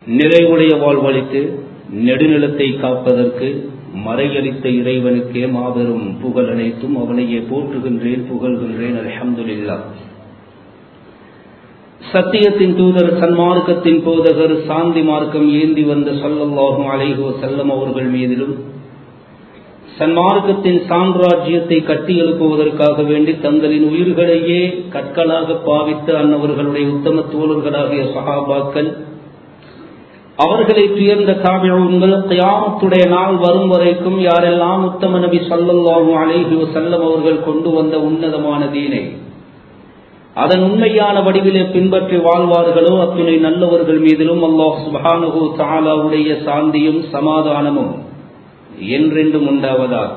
நிறைவுடைய வாழ்வழித்து நெடுநிலத்தை காப்பதற்கு மறையளித்த இறைவனுக்கே மாபெரும் புகழ் அனைத்தும் அவனையே போற்றுகின்றேன் புகழ்கின்றேன் அலமதுல்லா சத்தியத்தின் தூதர் சன்மார்க்கத்தின் போதகர் சாந்தி மார்க்கம் ஏந்தி வந்த சொல்லல்லாகும் அலைகோ செல்லம் அவர்கள் மீதிலும் சன்மார்க்கத்தின் சாம்ராஜ்யத்தை கட்டி எழுப்புவதற்காக வேண்டி தங்களின் உயிர்களையே கற்களாக பாவித்த அன்னவர்களுடைய உத்தம தோழர்களாகிய சகாபாக்கள் அவர்களை துயர்ந்த காவியங்கள் கியாமத்துடைய நாள் வரும் வரைக்கும் யாரெல்லாம் உத்தம நபி சல்லல்லாஹும் அலைஹி செல்லம் அவர்கள் கொண்டு வந்த உன்னதமான தீனை அதன் உண்மையான வடிவிலே பின்பற்றி வாழ்வார்களோ அத்துணை நல்லவர்கள் மீதிலும் அல்லாஹ் சுபானுகு தாலாவுடைய சாந்தியும் சமாதானமும் என்றென்றும் உண்டாவதா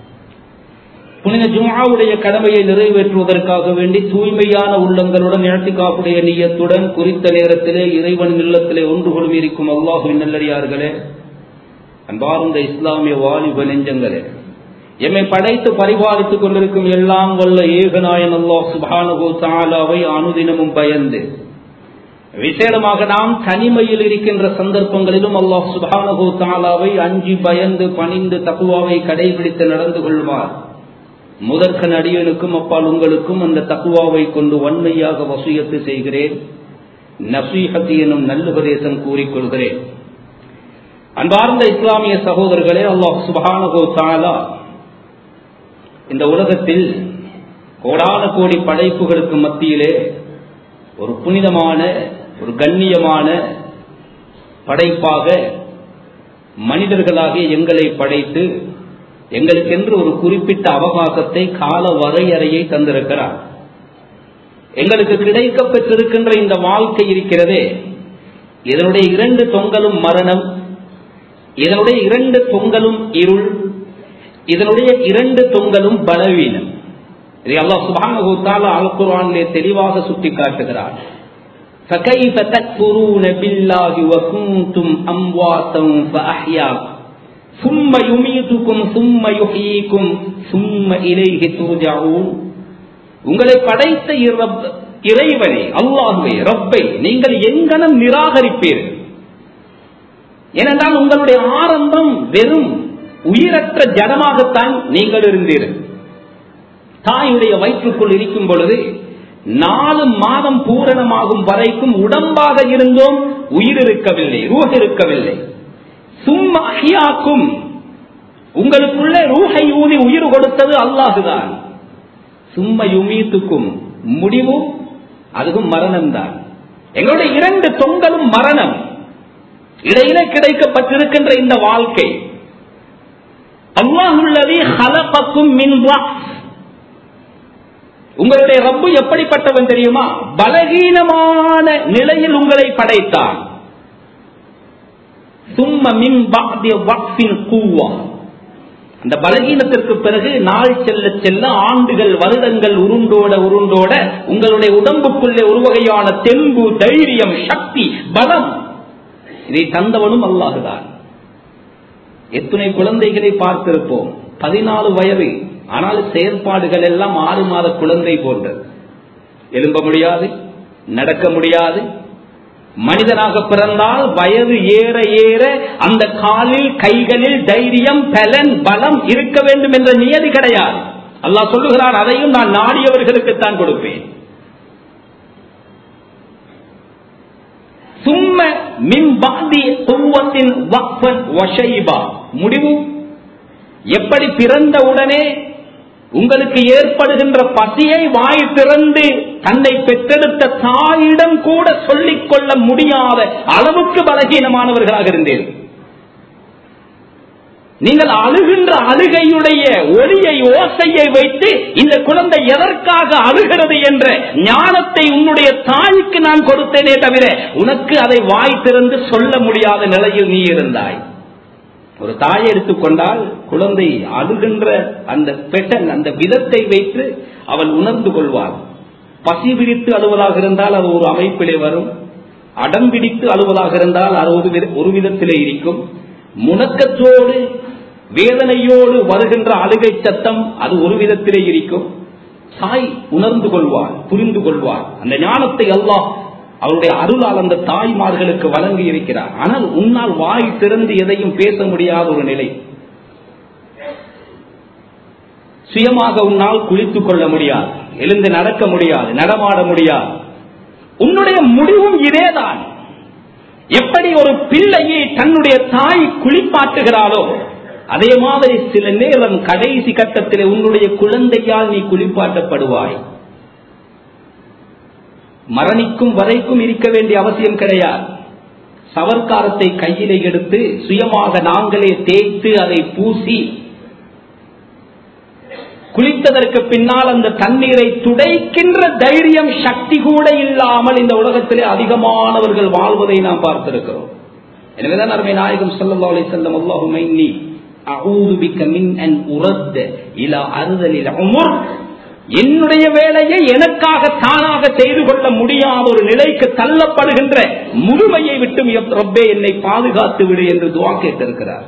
புனித ஜுமாவுடைய கடமையை நிறைவேற்றுவதற்காக வேண்டி தூய்மையான உள்ளங்களுடன் இழத்திக்காப்புடைய நீயத்துடன் குறித்த நேரத்திலே இறைவன் இல்லத்திலே ஒன்று கொள்வி இருக்கும் அல்லாஹுவின் நல்லடியார்களே அன்பார்ந்த இஸ்லாமிய வாலிப நெஞ்சங்களே எம்மை படைத்து பரிபாலித்துக் கொண்டிருக்கும் எல்லாம் வல்ல ஏகநாயன் அல்லாஹ் சுபானகோ தாலாவை அனுதினமும் பயந்து விசேடமாக நாம் தனிமையில் இருக்கின்ற சந்தர்ப்பங்களிலும் அல்லாஹ் சுபானகோ தாலாவை அஞ்சி பயந்து பணிந்து தக்குவாவை கடைபிடித்து நடந்து கொள்வார் முதற்கன் அடியனுக்கும் அப்பால் உங்களுக்கும் அந்த தக்குவாவை கொண்டு வன்மையாக வசூயத்து செய்கிறேன் நசீஹத் எனும் நல்லுபதேசம் கூறிக்கொள்கிறேன் அன்பார்ந்த இஸ்லாமிய சகோதரர்களே அல்லாஹ் சுபானகோ தாலா இந்த உலகத்தில் கோடான கோடி படைப்புகளுக்கு மத்தியிலே ஒரு புனிதமான ஒரு கண்ணியமான படைப்பாக மனிதர்களாகிய எங்களை படைத்து எங்களுக்கென்று ஒரு குறிப்பிட்ட அவகாசத்தை கால வரையறையை தந்திருக்கிறார் எங்களுக்கு கிடைக்க பெற்றிருக்கின்ற இந்த வாழ்க்கை இருக்கிறதே இதனுடைய இரண்டு தொங்கலும் மரணம் இதனுடைய இரண்டு தொங்கலும் இருள் இதனுடைய இரண்டு தொங்கலும் பலவீனம் இதை அல்லாஹ் சுபானு தாலா அல் குர்ஆனிலே தெளிவாக சுட்டி காட்டுகிறார் فكيف تكفرون بالله وكنتم امواتا فاحياكم ثم يميتكم ثم يحييكم ثم اليه ترجعون உங்களை படைத்த இறைவனை அல்லாஹுவை ரப்பை நீங்கள் எங்கனம் நிராகரிப்பீர்கள் ஏனென்றால் உங்களுடைய ஆரம்பம் வெறும் உயிரற்ற ஜடமாகத்தான் நீங்கள் இருந்தீர்கள் தாயுடைய வயிற்றுக்குள் இருக்கும் பொழுது நாலு மாதம் பூரணமாகும் வரைக்கும் உடம்பாக இருந்தோம் உயிர் இருக்கவில்லை ரூஹ் இருக்கவில்லை சும்மா அஹியாக்கும் உங்களுக்குள்ள ரூஹை ஊதி உயிர் கொடுத்தது அல்லாஹுதான் சும்மா யுமீத்துக்கும் முடிவு அதுவும் மரணம் தான் எங்களுடைய இரண்டு தொங்கலும் மரணம் இடையில கிடைக்கப்பட்டிருக்கின்ற இந்த வாழ்க்கை அல்லாஹுள்ளதி ஹலபக்கும் மின் உங்களுடைய ரப்பு எப்படிப்பட்டவன் தெரியுமா பலகீனமான நிலையில் உங்களை படைத்தான் சும்ம மின் கூவா அந்த பலகீனத்திற்கு பிறகு நாள் செல்ல செல்ல ஆண்டுகள் வருடங்கள் உருண்டோட உருண்டோட உங்களுடைய உடம்புக்குள்ளே ஒரு வகையான தெம்பு தைரியம் சக்தி பலம் இதை தந்தவனும் அல்லாஹுதான் எத்தனை குழந்தைகளை பார்த்திருப்போம் பதினாலு வயது ஆனால் செயற்பாடுகள் எல்லாம் ஆறு மாத குழந்தை போன்றது எழும்ப முடியாது நடக்க முடியாது மனிதனாக பிறந்தால் வயது ஏற ஏற அந்த காலில் கைகளில் தைரியம் பலன் பலம் இருக்க வேண்டும் என்ற நியதி கிடையாது அல்லாஹ் சொல்லுகிறார் அதையும் நான் நாடியவர்களுக்குத்தான் கொடுப்பேன் சும்ம மிம்பாதி குவத்தின் முடிவு எப்படி பிறந்த உடனே உங்களுக்கு ஏற்படுகின்ற பசியை வாய் திறந்து தன்னை பெற்றெடுத்த தாயிடம் கூட சொல்லிக் கொள்ள முடியாத அளவுக்கு பலகீனமானவர்களாக இருந்தீர்கள் நீங்கள் அழுகின்ற அழுகையுடைய ஒளியை ஓசையை வைத்து இந்த குழந்தை எதற்காக அழுகிறது என்ற ஞானத்தை உன்னுடைய தாய்க்கு நான் கொடுத்தேனே தவிர உனக்கு அதை வாய் திறந்து சொல்ல முடியாத நிலையில் நீ இருந்தாய் ஒரு தாயை எடுத்துக்கொண்டால் குழந்தை அழுகின்ற அந்த பெட்டன் அந்த விதத்தை வைத்து அவள் உணர்ந்து கொள்வாள் பசி பிடித்து அழுவதாக இருந்தால் அது ஒரு அமைப்பிலே வரும் அடம் பிடித்து அழுவதாக இருந்தால் அது ஒரு விதத்திலே இருக்கும் முணக்கத்தோடு வேதனையோடு வருகின்ற அழுகை சத்தம் அது ஒரு விதத்திலே இருக்கும் தாய் உணர்ந்து கொள்வார் புரிந்து கொள்வார் அந்த ஞானத்தை அல்லாஹ் அவருடைய அருளால் அந்த தாய்மார்களுக்கு வழங்கி இருக்கிறார் ஆனால் உன்னால் வாய் திறந்து எதையும் பேச முடியாத ஒரு நிலை சுயமாக உன்னால் குளித்துக் கொள்ள முடியாது எழுந்து நடக்க முடியாது நடமாட முடியாது உன்னுடைய முடிவும் இதேதான் எப்படி ஒரு பிள்ளையை தன்னுடைய தாய் குளிப்பாட்டுகிறாளோ அதே மாதிரி சில நேரம் கடைசி கட்டத்தில் உன்னுடைய குழந்தையால் நீ குளிப்பாட்டப்படுவாய் மரணிக்கும் வரைக்கும் இருக்க வேண்டிய அவசியம் கிடையாது சவர்க்காரத்தை கையிலே எடுத்து சுயமாக நாங்களே தேய்த்து அதை பூசி குளித்ததற்கு பின்னால் அந்த தண்ணீரை துடைக்கின்ற தைரியம் சக்தி கூட இல்லாமல் இந்த உலகத்திலே அதிகமானவர்கள் வாழ்வதை நாம் பார்த்திருக்கிறோம் எனவேதான் அருமை நாயகம் சல்லா அலி செல்லம் அல்லாஹுமைன்னி அஊது பிக்க மின் அன் உரத்த இலா அறுதலில் உமுர் என்னுடைய வேலையை எனக்காக தானாக செய்து கொள்ள முடியாத ஒரு நிலைக்கு தள்ளப்படுகின்ற முழுமையை விட்டு ரப்பே என்னை பாதுகாத்து விடு என்று துவா கேட்டிருக்கிறார்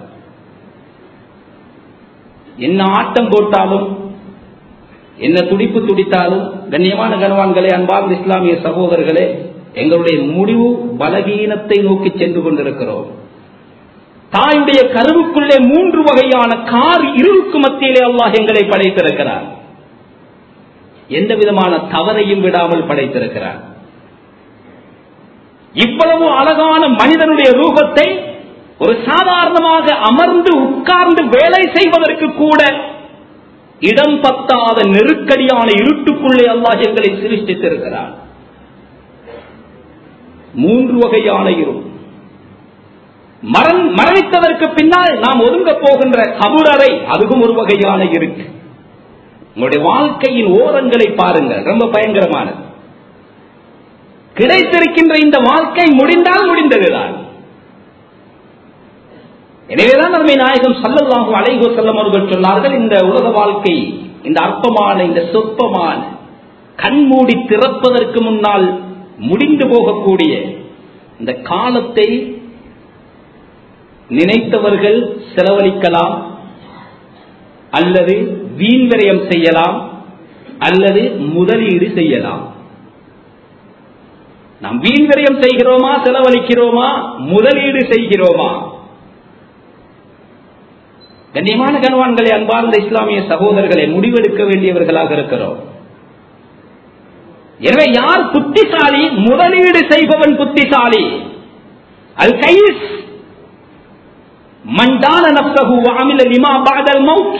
என்ன ஆட்டம் போட்டாலும் என்ன துடிப்பு துடித்தாலும் கண்ணியமான கனவான்களே அன்பார்ந்த இஸ்லாமிய சகோதரர்களே எங்களுடைய முடிவு பலகீனத்தை நோக்கி சென்று கொண்டிருக்கிறோம் தாயுடைய கருவுக்குள்ளே மூன்று வகையான கார் இருவுக்கு மத்தியிலே அல்லாஹ் எங்களை படைத்திருக்கிறார் எந்த விதமான தவறையும் விடாமல் படைத்திருக்கிறார் இவ்வளவு அழகான மனிதனுடைய ரூபத்தை ஒரு சாதாரணமாக அமர்ந்து உட்கார்ந்து வேலை செய்வதற்கு கூட இடம் பத்தாத நெருக்கடியான இருட்டுக்குள்ளே அல்லாஹ் எங்களை சிருஷ்டித்திருக்கிறார் மூன்று வகையான இரும் மரணித்ததற்கு பின்னால் நாம் ஒதுங்க போகின்ற கபுரறை அதுவும் ஒரு வகையான இருக்கு உங்களுடைய வாழ்க்கையின் ஓரங்களை பாருங்கள் ரொம்ப பயங்கரமானது கிடைத்திருக்கின்ற இந்த வாழ்க்கை முடிந்தால் முடிந்ததுதான் எனவேதான் நம்மை நாயகம் சல்லல்லாஹு அலைகோ செல்லம் அவர்கள் சொன்னார்கள் இந்த உலக வாழ்க்கை இந்த அற்பமான இந்த சொற்பமான கண்மூடி திறப்பதற்கு முன்னால் முடிந்து போகக்கூடிய இந்த காலத்தை நினைத்தவர்கள் செலவழிக்கலாம் அல்லது வீண்விரயம் செய்யலாம் அல்லது முதலீடு செய்யலாம் நாம் வீண்விரயம் செய்கிறோமா செலவழிக்கிறோமா முதலீடு செய்கிறோமா கண்ணியமான கனவான்களை அன்பார்ந்த இஸ்லாமிய சகோதரர்களை முடிவெடுக்க வேண்டியவர்களாக இருக்கிறோம் எனவே யார் புத்திசாலி முதலீடு செய்பவன் புத்திசாலி அல் கைஸ் மண்டான நப்சகு வாமில லிமா பாதல் மவுத்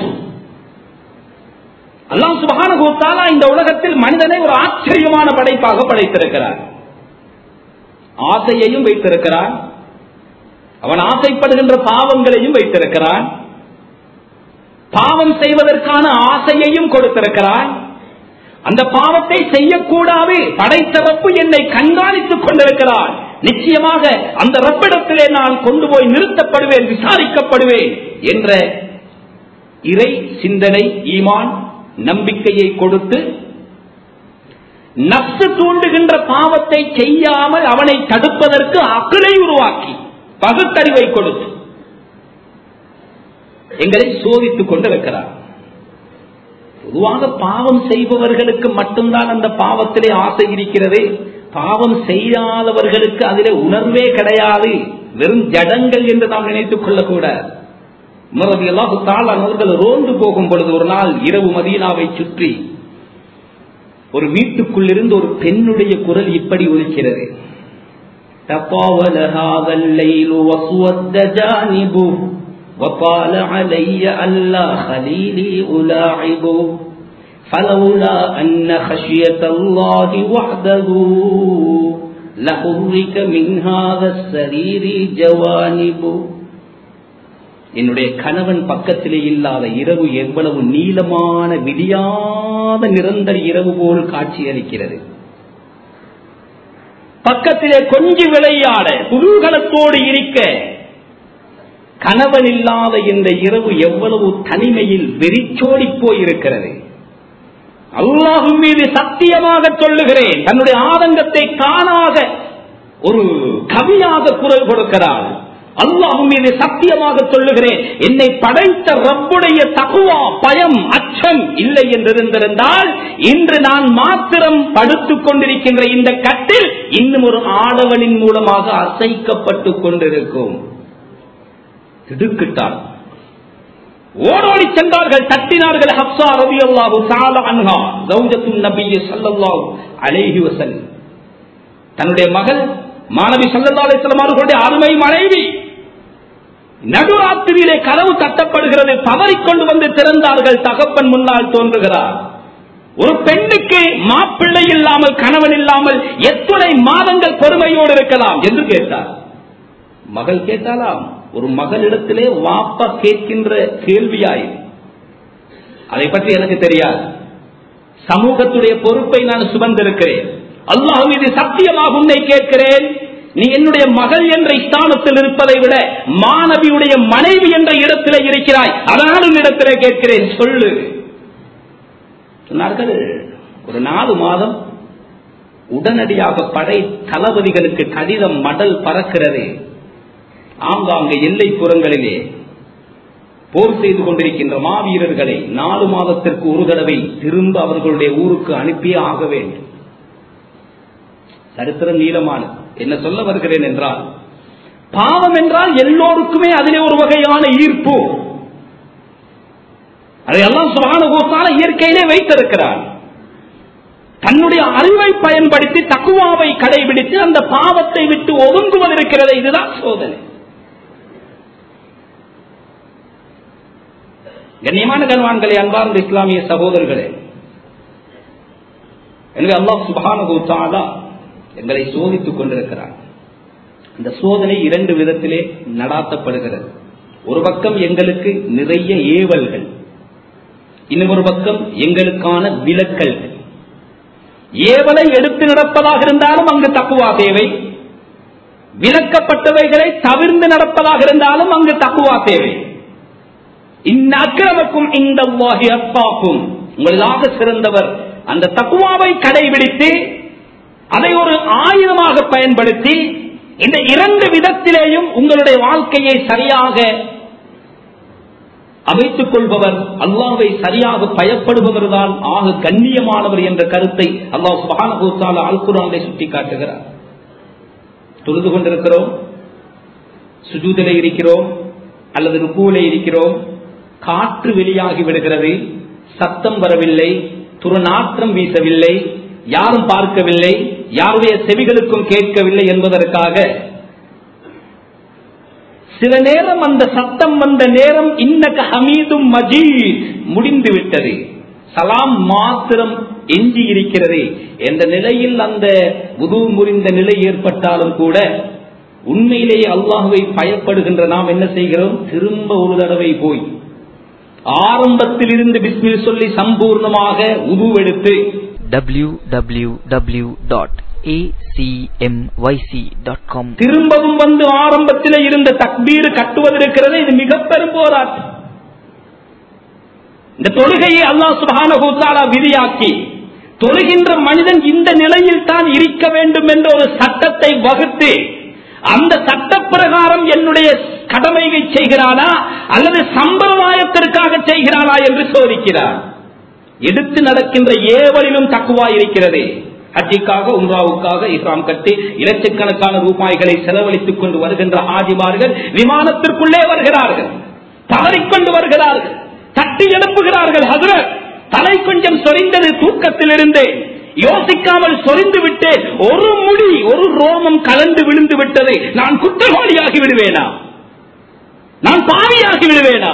அல்லாம் சுபகான இந்த உலகத்தில் மனிதனை ஒரு ஆச்சரியமான படைப்பாக படைத்திருக்கிறார் ஆசையையும் வைத்திருக்கிறான் அவன் ஆசைப்படுகின்ற பாவங்களையும் வைத்திருக்கிறான் பாவம் செய்வதற்கான ஆசையையும் கொடுத்திருக்கிறான் அந்த பாவத்தை செய்யக்கூடாது படைத்த ரப்பு என்னை கண்காணித்துக் கொண்டிருக்கிறான் நிச்சயமாக அந்த ரப்பிடத்திலே நான் கொண்டு போய் நிறுத்தப்படுவேன் விசாரிக்கப்படுவேன் என்ற இறை சிந்தனை ஈமான் நம்பிக்கையை கொடுத்து நப்சு தூண்டுகின்ற பாவத்தை செய்யாமல் அவனை தடுப்பதற்கு அக்கலை உருவாக்கி பகுத்தறிவை கொடுத்து எங்களை சோதித்துக் கொண்டிருக்கிறார் பொதுவாக பாவம் செய்பவர்களுக்கு மட்டும்தான் அந்த பாவத்திலே ஆசை இருக்கிறது பாவம் செய்யாதவர்களுக்கு அதிலே உணர்வே கிடையாது வெறும் ஜடங்கள் என்று நாம் நினைத்துக் கொள்ளக்கூடாது அவர்கள் ரோந்து போகும் பொழுது ஒரு நாள் இரவு மதீனாவை சுற்றி ஒரு வீட்டுக்குள் இருந்து ஒரு பெண்ணுடைய குரல் இப்படி ஒலிக்கிறது وقال علي ألا خليلي ألاعبه فلولا أن خشية الله وحده لحرك من هذا السرير جوانب என்னுடைய கணவன் பக்கத்திலே இல்லாத இரவு எவ்வளவு நீளமான விடியாத நிரந்தர இரவு போல் காட்சி அளிக்கிறது பக்கத்திலே கொஞ்சி விளையாட குதூகலத்தோடு இருக்க கணவன் இல்லாத இந்த இரவு எவ்வளவு தனிமையில் வெறிச்சோடி போயிருக்கிறது அல்லாஹும் மீது சத்தியமாக சொல்லுகிறேன் தன்னுடைய ஆதங்கத்தை காணாத ஒரு கவியாக குரல் கொடுக்கிறாள் அல்லாஹும் மீது சத்தியமாக சொல்லுகிறேன் என்னை படைத்த ரப்புடைய தகுவா பயம் அச்சம் இல்லை என்றிருந்திருந்தால் இன்று நான் மாத்திரம் படுத்துக் கொண்டிருக்கின்ற இந்த கட்டில் இன்னும் ஒரு ஆடவனின் மூலமாக அசைக்கப்பட்டுக் கொண்டிருக்கும் திடுக்கிட்டார் ஓடோடி சென்றார்கள் தட்டினார்கள் ஹப்சா ரவி அல்லாஹு சால அன்ஹா ரவுஜத்துன் நபிய சல்லல்லாஹு அலைஹி வஸல்லம் தன்னுடைய மகள் மாணவி சல்லல்லா அலிஸ்லாம் அவர்களுடைய அருமை மனைவி நடுராத்திரியிலே கதவு தட்டப்படுகிறது தவறிக்கொண்டு வந்து திறந்தார்கள் தகப்பன் முன்னால் தோன்றுகிறார் ஒரு பெண்ணுக்கு மாப்பிள்ளை இல்லாமல் கணவன் இல்லாமல் எத்தனை மாதங்கள் பொறுமையோடு இருக்கலாம் என்று கேட்டார் மகள் கேட்டாலாம் ஒரு மகளிடத்திலே வாப்பா கேட்கின்ற கேள்வியாய் அதை பற்றி எனக்கு தெரியாது சமூகத்துடைய பொறுப்பை நான் சுமந்திருக்கிறேன் அல்லாஹ் மீது சத்தியமாக உன்னை கேட்கிறேன் நீ என்னுடைய மகள் என்ற ஸ்தானத்தில் இருப்பதை விட மாணவியுடைய மனைவி என்ற இடத்திலே இருக்கிறாய் அதனால் இடத்திலே கேட்கிறேன் சொல்லு சொன்னார்கள் ஒரு நாலு மாதம் உடனடியாக படை தளபதிகளுக்கு கடிதம் மடல் பறக்கிறது ஆங்காங்க எல்லை புறங்களிலே போர் செய்து கொண்டிருக்கின்ற மாவீரர்களை நாலு மாதத்திற்கு ஒரு தடவை திரும்ப அவர்களுடைய ஊருக்கு அனுப்பியே ஆக வேண்டும் சரித்திரம் நீளமானது என்ன சொல்ல வருகிறேன் என்றால் பாவம் என்றால் எல்லோருக்குமே அதிலே ஒரு வகையான ஈர்ப்பு அதையெல்லாம் சுகானுகூத்தான இயற்கையிலே வைத்திருக்கிறார் தன்னுடைய அறிவை பயன்படுத்தி தக்குவாவை கடைபிடித்து அந்த பாவத்தை விட்டு ஒதுங்குவது இருக்கிறது இதுதான் சோதனை கண்ணியமான கண்வான்களே அன்பார்ந்த இஸ்லாமிய சகோதரர்களே எனவே அல்லாஹ் சுபானுகூத்தாலா எங்களை சோதித்துக் கொண்டிருக்கிறார் இந்த சோதனை இரண்டு விதத்திலே நடாத்தப்படுகிறது ஒரு பக்கம் எங்களுக்கு நிறைய ஏவல்கள் இன்னொரு பக்கம் எங்களுக்கான விலக்கல்கள் ஏவலை எடுத்து நடப்பதாக இருந்தாலும் அங்கு தக்குவா தேவை விலக்கப்பட்டவைகளை தவிர்ந்து நடப்பதாக இருந்தாலும் அங்கு தக்குவா தேவை இந்நக்கிரமக்கும் இந்த அப்பாக்கும் உங்களாக சிறந்தவர் அந்த தக்குவாவை கடைபிடித்து அதை ஒரு ஆயுதமாக பயன்படுத்தி இந்த இரண்டு விதத்திலேயும் உங்களுடைய வாழ்க்கையை சரியாக அமைத்துக் கொள்பவர் அல்லாவை சரியாக பயப்படுபவர் தான் ஆக கண்ணியமானவர் என்ற கருத்தை அல்லாஹ் சுபான அல்குரானை சுட்டிக்காட்டுகிறார் தொழுது கொண்டிருக்கிறோம் சுஜூதிலே இருக்கிறோம் அல்லது ருக்குவிலே இருக்கிறோம் காற்று வெளியாகி விடுகிறது சத்தம் வரவில்லை துறநாற்றம் வீசவில்லை யாரும் பார்க்கவில்லை யாருடைய செவிகளுக்கும் கேட்கவில்லை என்பதற்காக சில நேரம் அந்த சத்தம் வந்த நேரம் இன்னக ஹமீதும் மஜீத் முடிந்து விட்டது சலாம் மாத்திரம் எஞ்சி இருக்கிறது என்ற நிலையில் அந்த உது முறிந்த நிலை ஏற்பட்டாலும் கூட உண்மையிலேயே அல்லாஹுவை பயப்படுகின்ற நாம் என்ன செய்கிறோம் திரும்ப ஒரு தடவை போய் ஆரம்பத்தில் இருந்து பிஸ்மில் சொல்லி சம்பூர்ணமாக உதுவெடுத்து www.acmyc.com திரும்பவும் வந்து ஆரம்பத்தில் இருந்த தக்பீர் கட்டுவது இருக்கிறது இது மிக பெரும் போராட்டம் இந்த தொழுகையை அல்லாஹ் சுபான விதியாக்கி தொழுகின்ற மனிதன் இந்த நிலையில் தான் இருக்க வேண்டும் என்ற ஒரு சட்டத்தை வகுத்து அந்த சட்ட பிரகாரம் என்னுடைய கடமையை செய்கிறானா அல்லது சம்பிரதாயத்திற்காக செய்கிறானா என்று சோதிக்கிறார் எடுத்து நடக்கின்ற ஏவலிலும் தக்குவா இருக்கிறது ஹஜ்ஜிக்காக உம்ராவுக்காக இஸ்லாம் கட்டி இலட்சக்கணக்கான ரூபாய்களை செலவழித்துக் கொண்டு வருகின்ற ஆதிமார்கள் விமானத்திற்குள்ளே வருகிறார்கள் தவறிக்கொண்டு வருகிறார்கள் தட்டி எழுப்புகிறார்கள் ஹசரத் தலை கொஞ்சம் சொரிந்தது தூக்கத்தில் இருந்து யோசிக்காமல் சொரிந்து விட்டு ஒரு முடி ஒரு ரோமம் கலந்து விழுந்து விட்டது நான் குற்றவாளியாகி விடுவேனா நான் பாவியாகி விடுவேனா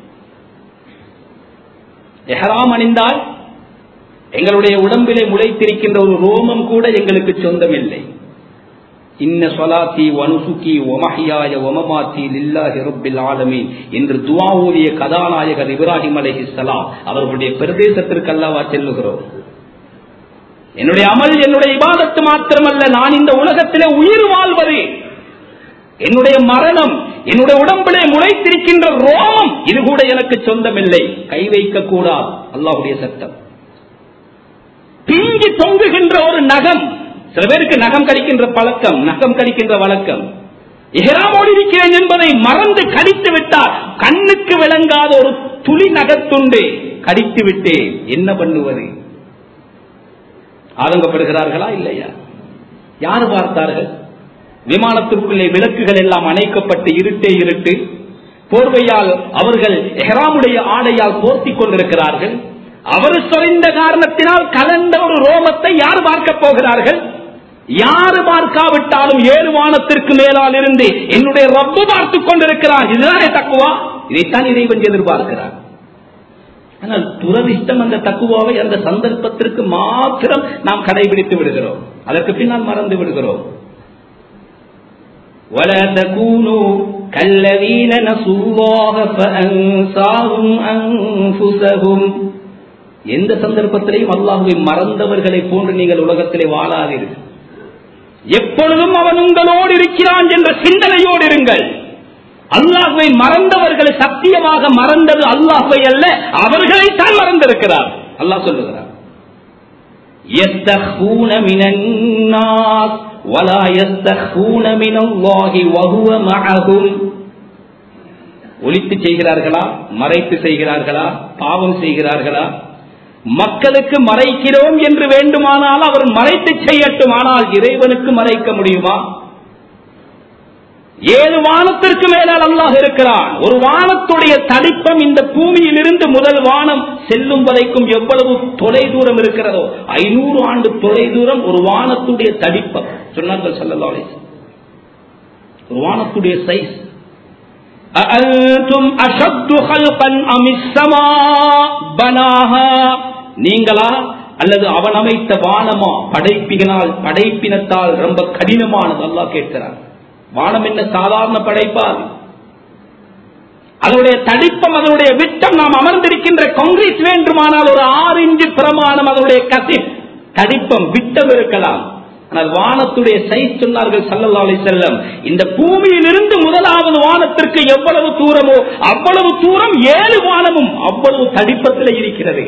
எஹராம் அணிந்தால் எங்களுடைய உடம்பிலே முளைத்திருக்கின்ற ஒரு ரோமம் கூட எங்களுக்கு சொந்தமில்லை இன்ன சொலாத்தி வனுசுக்கி ஒமஹியாய ஒமமாத்தி லில்லாஹி ரப்பில் ஆலமீன் என்று துவா ஓதிய கதாநாயகர் இப்ராஹிம் அலைஹிஸ்ஸலாம் அவர்களுடைய பிரதேசத்திற்கு அல்லவா செல்லுகிறோம் என்னுடைய அமல் என்னுடைய இபாதத்து மாத்திரமல்ல நான் இந்த உலகத்திலே உயிர் வாழ்வது என்னுடைய மரணம் என்னுடைய உடம்பிலே முளைத்திருக்கின்ற ரோமம் இது கூட எனக்கு சொந்தமில்லை கை வைக்க கூடாது அல்லாஹுடைய சட்டம் பிங்கி தொங்குகின்ற ஒரு நகம் சில பேருக்கு நகம் கடிக்கின்ற பழக்கம் நகம் கடிக்கின்ற வழக்கம் எஹராமோடு இருக்கிறேன் என்பதை மறந்து கடித்து விட்டார் கண்ணுக்கு விளங்காத ஒரு துளி நகத்துண்டு கடித்து விட்டேன் என்ன பண்ணுவது ஆதங்கப்படுகிறார்களா இல்லையா யார் பார்த்தார்கள் விமானத்திற்குள்ளே விளக்குகள் எல்லாம் அணைக்கப்பட்டு இருட்டே இருட்டு போர்வையால் அவர்கள் எஹராமுடைய ஆடையால் போர்த்திக் கொண்டிருக்கிறார்கள் அவர் சொரிந்த காரணத்தினால் கலந்த ஒரு ரோமத்தை யார் பார்க்க போகிறார்கள் யாரு பார்க்காவிட்டாலும் ஏழு வானத்திற்கு மேலால் இருந்து என்னுடைய ரப்பு பார்த்துக் கொண்டிருக்கிறான் இதுதானே தக்குவா இதைத்தான் இறைவன் எதிர்பார்க்கிறார் ஆனால் துரதிஷ்டம் அந்த தக்குவாவை அந்த சந்தர்ப்பத்திற்கு மாத்திரம் நாம் கடைபிடித்து விடுகிறோம் அதற்கு பின்னால் மறந்து விடுகிறோம் ولا تكونوا كالذين نسوا الله فأنساهم أنفسهم எந்த சந்தர்ப்பத்திலையும் அல்லாஹுவை மறந்தவர்களை போன்று நீங்கள் உலகத்திலே வாழாதீர்கள் எப்பொழுதும் அவன் உங்களோடு இருக்கிறான் என்ற சிந்தனையோடு இருங்கள் அல்லாஹுவை மறந்தவர்களை சத்தியமாக மறந்தது அல்லாஹுவை அல்ல அவர்களைத்தான் மறந்திருக்கிறார் அல்லாஹ் சொல்லுகிறார் يستخفون من الناس ولا يستخفون من الله وهو معهم ஒழித்து செய்கிறார்களா மறைத்து செய்கிறார்களா பாவம் செய்கிறார்களா மக்களுக்கு மறைக்கிறோம் என்று வேண்டுமானால் அவர் மறைத்து செய்யட்டும் ஆனால் இறைவனுக்கு மறைக்க முடியுமா ஏழு வானத்திற்கு மேலால் அல்லாஹ் இருக்கிறான் ஒரு வானத்துடைய தடிப்பம் இந்த பூமியில் இருந்து முதல் வானம் செல்லும் வரைக்கும் எவ்வளவு தொலை தூரம் இருக்கிறதோ ஐநூறு ஆண்டு தொலை தூரம் ஒரு வானத்துடைய தடிப்பம் சொன்னார்கள் சொல்லலாலே ஒரு வானத்துடைய சைஸ் أأنتم أشد خلقا أم السماء بناها நீங்களா அல்லது அவன் அமைத்த வானமா படைப்பினால் படைப்பினத்தால் ரொம்ப கடினமானது அல்லாஹ் கேட்கிறார் வானம் என்ன சாதாரண படைப்பால் அதனுடைய தடிப்பம் அதனுடைய விட்டம் நாம் அமர்ந்திருக்கின்ற காங்கிரீட் வேண்டுமானால் ஒரு ஆறு இன்ச்சு பிரமாணம் அதனுடைய கசிப் தடிப்பம் விட்டம் இருக்கலாம் ஆனால் வானத்துடைய சைஸ் சொன்னார்கள் சல்லல்லா அலி செல்லம் இந்த பூமியிலிருந்து முதலாவது வானத்திற்கு எவ்வளவு தூரமோ அவ்வளவு தூரம் ஏழு வானமும் அவ்வளவு தடிப்பத்தில் இருக்கிறது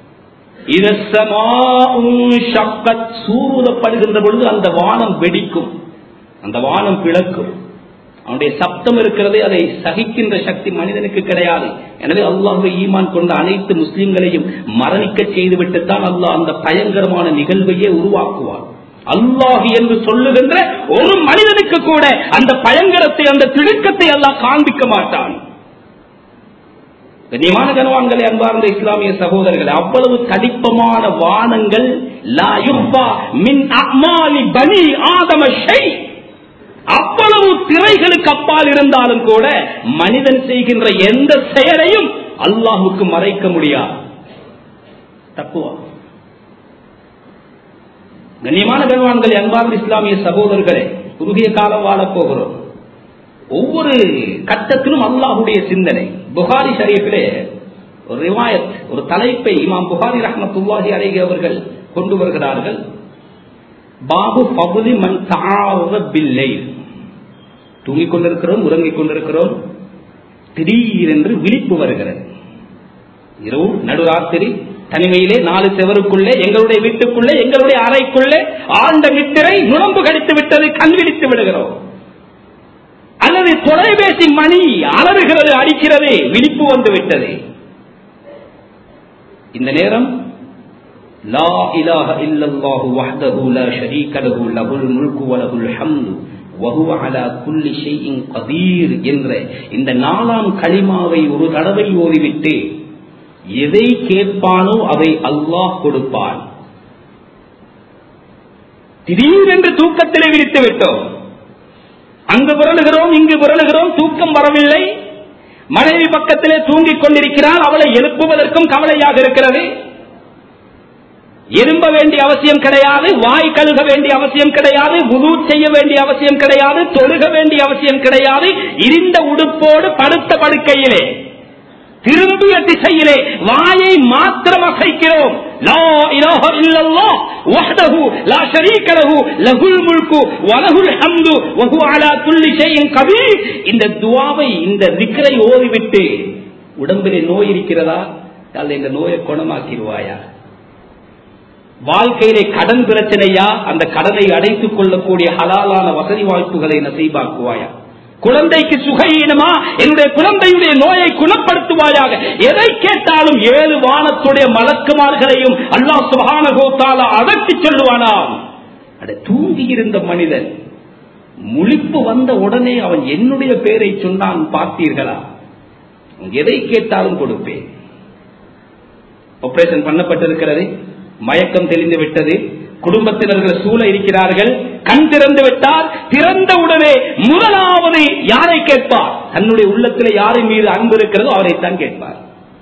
சூறுதப்படுகின்ற பொழுது அந்த வானம் வெடிக்கும் அந்த வானம் பிளக்கும் அவனுடைய சப்தம் இருக்கிறதே அதை சகிக்கின்ற சக்தி மனிதனுக்கு கிடையாது எனவே அல்லாஹுவை ஈமான் கொண்ட அனைத்து முஸ்லிம்களையும் மரணிக்க செய்துவிட்டுத்தான் அல்லாஹ் அந்த பயங்கரமான நிகழ்வையே உருவாக்குவார் அல்லாஹ் என்று சொல்லுகின்ற ஒரு மனிதனுக்கு கூட அந்த பயங்கரத்தை அந்த திடுக்கத்தை எல்லாம் காண்பிக்க மாட்டான் கண்ணியமான கனவான்களை அன்பார்ந்த இஸ்லாமிய சகோதரர்கள் அவ்வளவு தடிப்பமான வானங்கள் லா யுப்பா மின் அமாலி பனி ஆதம ஷை அவ்வளவு திரைகளுக்கு அப்பால் இருந்தாலும் கூட மனிதன் செய்கின்ற எந்த செயலையும் அல்லாஹுக்கு மறைக்க முடியாது தப்புவா கண்ணியமான கண்வான்கள் அன்பார்ந்த இஸ்லாமிய சகோதரர்களே குறுகிய காலம் வாழப் போகிறோம் ஒவ்வொரு கட்டத்திலும் அல்லாஹுடைய சிந்தனை புகாரி ஷரீஃபிலே ஒரு ரிவாயத் ஒரு தலைப்பை இமாம் புகாரி ரஹமத்துல்லாஹி அலைகி அவர்கள் கொண்டு வருகிறார்கள் பாபு பகுதி மண் தாவ பில்லை தூங்கிக் கொண்டிருக்கிறோம் உறங்கிக் கொண்டிருக்கிறோம் திடீரென்று விழிப்பு வருகிறது இரவு நடுராத்திரி தனிமையிலே நாலு செவருக்குள்ளே எங்களுடைய வீட்டுக்குள்ளே எங்களுடைய அறைக்குள்ளே ஆழ்ந்த நித்திரை நுழம்பு கடித்து விட்டது கண் விழித்து விடுகிறோம் அல்லது தொலைபேசி மணி அலறுகிறது அடிக்கிறது விழிப்பு வந்து விட்டது இந்த நேரம் லா இலாஹ இல்லல்லாஹு வஹ்தஹு லா ஷரீக லஹு லஹுல் முல்கு வ லஹுல் ஹம்து வஹுவ அலா குல்லி ஷைஇன் கதீர் என்ற இந்த நாலாம் களிமாவை ஒரு தடவை ஓதிவிட்டு எதை கேட்பானோ அதை அல்லாஹ் கொடுப்பான் திடீரென்று தூக்கத்திலே விரித்து விட்டோம் அங்கு புரளுகிறோம் இங்கு புரளுகிறோம் தூக்கம் வரவில்லை மனைவி பக்கத்திலே தூங்கிக் கொண்டிருக்கிறார் அவளை எழுப்புவதற்கும் கவலையாக இருக்கிறது எறும்ப வேண்டிய அவசியம் கிடையாது வாய் கழுக வேண்டிய அவசியம் கிடையாது உது செய்ய வேண்டிய அவசியம் கிடையாது தொழுக வேண்டிய அவசியம் கிடையாது இருந்த உடுப்போடு படுத்த படுக்கையிலே திரும்பிய திசையிலே வாயை மாத்திரம் அசைக்கிறோம் லா இலாஹ இல்லல்லாஹ் வஹ்தஹு லா ஷரீக லஹு லஹுல் முல்கு வ லஹுல் ஹம்து வ ஹுவ அலா குல்லி ஷைஇன் கபீர் இந்த துஆவை இந்த திக்ரை ஓதிவிட்டு உடம்பிலே நோய் இருக்கிறதா அல்ல இந்த நோயை குணமாக்கிடுவாயா வாழ்க்கையிலே கடன் பிரச்சனையா அந்த கடனை அடைத்துக் கொள்ளக்கூடிய ஹலாலான வசதி வாய்ப்புகளை நசைபாக்குவாயா குழந்தைக்கு சுகையினமா என்னுடைய குழந்தையுடைய நோயை குணப்படுத்துவாயாக எதை கேட்டாலும் ஏழு வானத்துடைய மலக்குமார்களையும் அல்லாஹ் சுபானகோத்தால அதட்டி சொல்லுவானாம் அட தூங்கி இருந்த மனிதன் முழிப்பு வந்த உடனே அவன் என்னுடைய பேரை சொன்னான் பார்த்தீர்களா எதை கேட்டாலும் கொடுப்பேன் ஆபரேஷன் பண்ணப்பட்டிருக்கிறது மயக்கம் தெளிந்து விட்டது குடும்பத்தினர்கள் சூழ இருக்கிறார்கள் கண் திறந்து விட்டார் திறந்த உடனே முதலாவது யாரை கேட்பார் தன்னுடைய உள்ளத்தில் யாரின் மீது அன்பு இருக்கிறதோ அவரைத்தான் கேட்பார்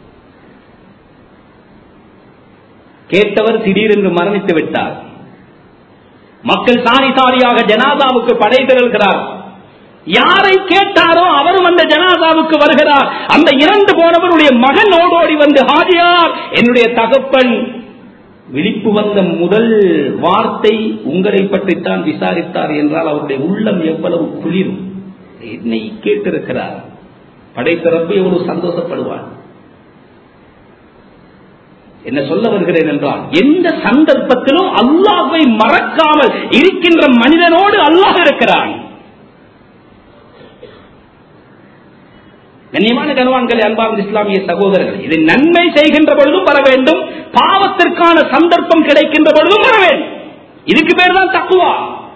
கேட்டவர் திடீரென்று மரணித்து விட்டார் மக்கள் சாரி சாரியாக ஜனாதாவுக்கு படை திரள்கிறார் யாரை கேட்டாரோ அவரும் அந்த ஜனாதாவுக்கு வருகிறார் அந்த இறந்து போனவருடைய மகன் ஓடோடி வந்து ஹாஜியார் என்னுடைய தகப்பன் விழிப்பு வந்த முதல் வார்த்தை உங்களை பற்றித்தான் விசாரித்தார் என்றால் அவருடைய உள்ளம் எவ்வளவு குளிரும் என்னை கேட்டிருக்கிறார் படைத்தரப்பு எவ்வளவு சந்தோஷப்படுவார் என்ன சொல்ல வருகிறேன் என்றால் எந்த சந்தர்ப்பத்திலும் அல்லாஹை மறக்காமல் இருக்கின்ற மனிதனோடு அல்லாஹ் இருக்கிறான் கண்ணியமான கனவான்கள் அன்பார்ந்த இஸ்லாமிய சகோதரர்கள் இதை நன்மை செய்கின்ற பொழுதும் வர வேண்டும் பாவத்திற்கான சந்தர்ப்பம் கிடைக்கின்ற பொழுதும் வர வேண்டும் இதுக்கு பேர் தான் தக்குவா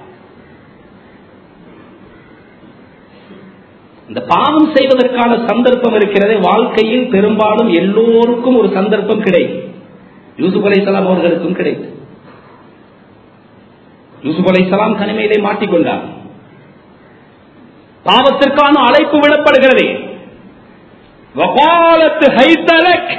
இந்த பாவம் செய்வதற்கான சந்தர்ப்பம் இருக்கிறதே வாழ்க்கையில் பெரும்பாலும் எல்லோருக்கும் ஒரு சந்தர்ப்பம் கிடைக்கும் யூசுப் அலைசலாம் அவர்களுக்கும் கிடைக்கும் யூசுப் அலைசலாம் தனிமையிலே மாட்டிக்கொண்டார் பாவத்திற்கான அழைப்பு விடப்படுகிறது வகாலத்து ஹைத்தலக்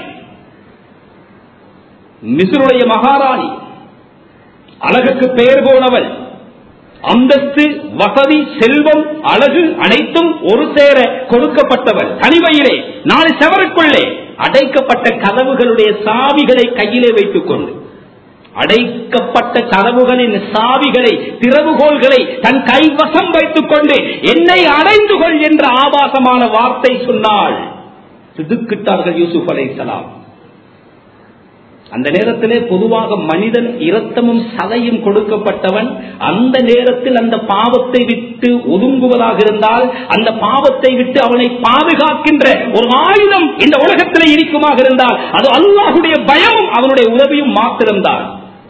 மிசுருடைய மகாராணி அழகுக்கு பெயர் போனவள் அந்தஸ்து வசதி செல்வம் அழகு அனைத்தும் ஒரு சேர கொடுக்கப்பட்டவள் தனிமையிலே நாலு செவருக்குள்ளே அடைக்கப்பட்ட கதவுகளுடைய சாவிகளை கையிலே வைத்துக் கொண்டு அடைக்கப்பட்ட கதவுகளின் சாவிகளை திறவுகோள்களை தன் கைவசம் வைத்துக் கொண்டு என்னை அடைந்து கொள் என்ற ஆபாசமான வார்த்தை சொன்னாள் திடுக்கிட்டார்கள் யூசுப் அலை சலாம் அந்த நேரத்திலே பொதுவாக மனிதன் இரத்தமும் சதையும் கொடுக்கப்பட்டவன் அந்த நேரத்தில் அந்த பாவத்தை விட்டு ஒதுங்குவதாக இருந்தால் அந்த பாவத்தை விட்டு அவனை பாதுகாக்கின்ற ஒரு ஆயுதம் இந்த உலகத்திலே இருக்குமாக இருந்தால் அது அல்லாஹுடைய பயமும் அவனுடைய உதவியும் மாத்திரம்தான்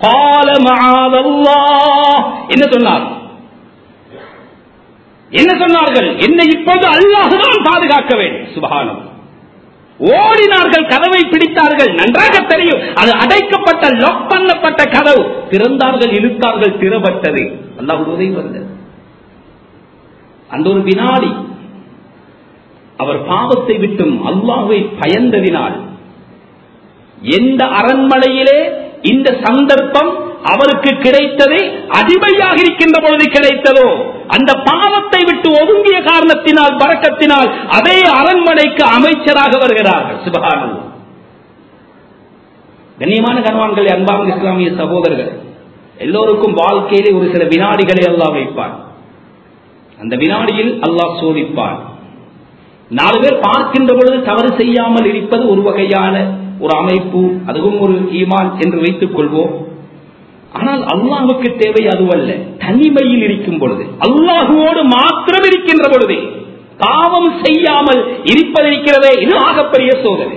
என்ன சொன்னார் என்ன சொன்னார்கள் என்னை இப்போது அல்லாஹுதான் பாதுகாக்க வேண்டும் சுபகானம் ஓடினார்கள் கதவை பிடித்தார்கள் நன்றாக தெரியும் அது அடைக்கப்பட்ட லாக் பண்ணப்பட்ட கதவு திறந்தார்கள் இழுத்தார்கள் திறப்பட்டது அல்லாஹ் உதவி வந்தது அந்த ஒரு வினாடி அவர் பாவத்தை விட்டும் அல்லாஹை பயந்ததினால் எந்த அரண்மனையிலே இந்த சந்தர்ப்பம் அவருக்கு கிடைத்தது அடிமையாக இருக்கின்ற பொழுது கிடைத்ததோ அந்த பாவத்தை விட்டு ஒதுங்கிய காரணத்தினால் பறக்கத்தினால் அதே அரண்மனைக்கு அமைச்சராக வருகிறார்கள் சிவகானல் கண்ணியமான கனவான்களை அன்பார்ந்த இஸ்லாமிய சகோதரர்கள் எல்லோருக்கும் வாழ்க்கையிலே ஒரு சில வினாடிகளை அல்லாஹ் வைப்பான் அந்த வினாடியில் அல்லாஹ் சோதிப்பான் நாலு பேர் பார்க்கின்ற பொழுது தவறு செய்யாமல் இருப்பது ஒரு வகையான ஒரு அமைப்பு அதுவும் ஒரு ஈமான் என்று வைத்துக் கொள்வோம் ஆனால் அல்லாஹுக்கு தேவை அதுவல்ல தனிமையில் இருக்கும் பொழுது அல்லாஹுவோடு மாத்திரம் இருக்கின்ற பொழுது பாவம் செய்யாமல் இருப்பதிருக்கிறதே இது ஆகப்பெரிய சோதனை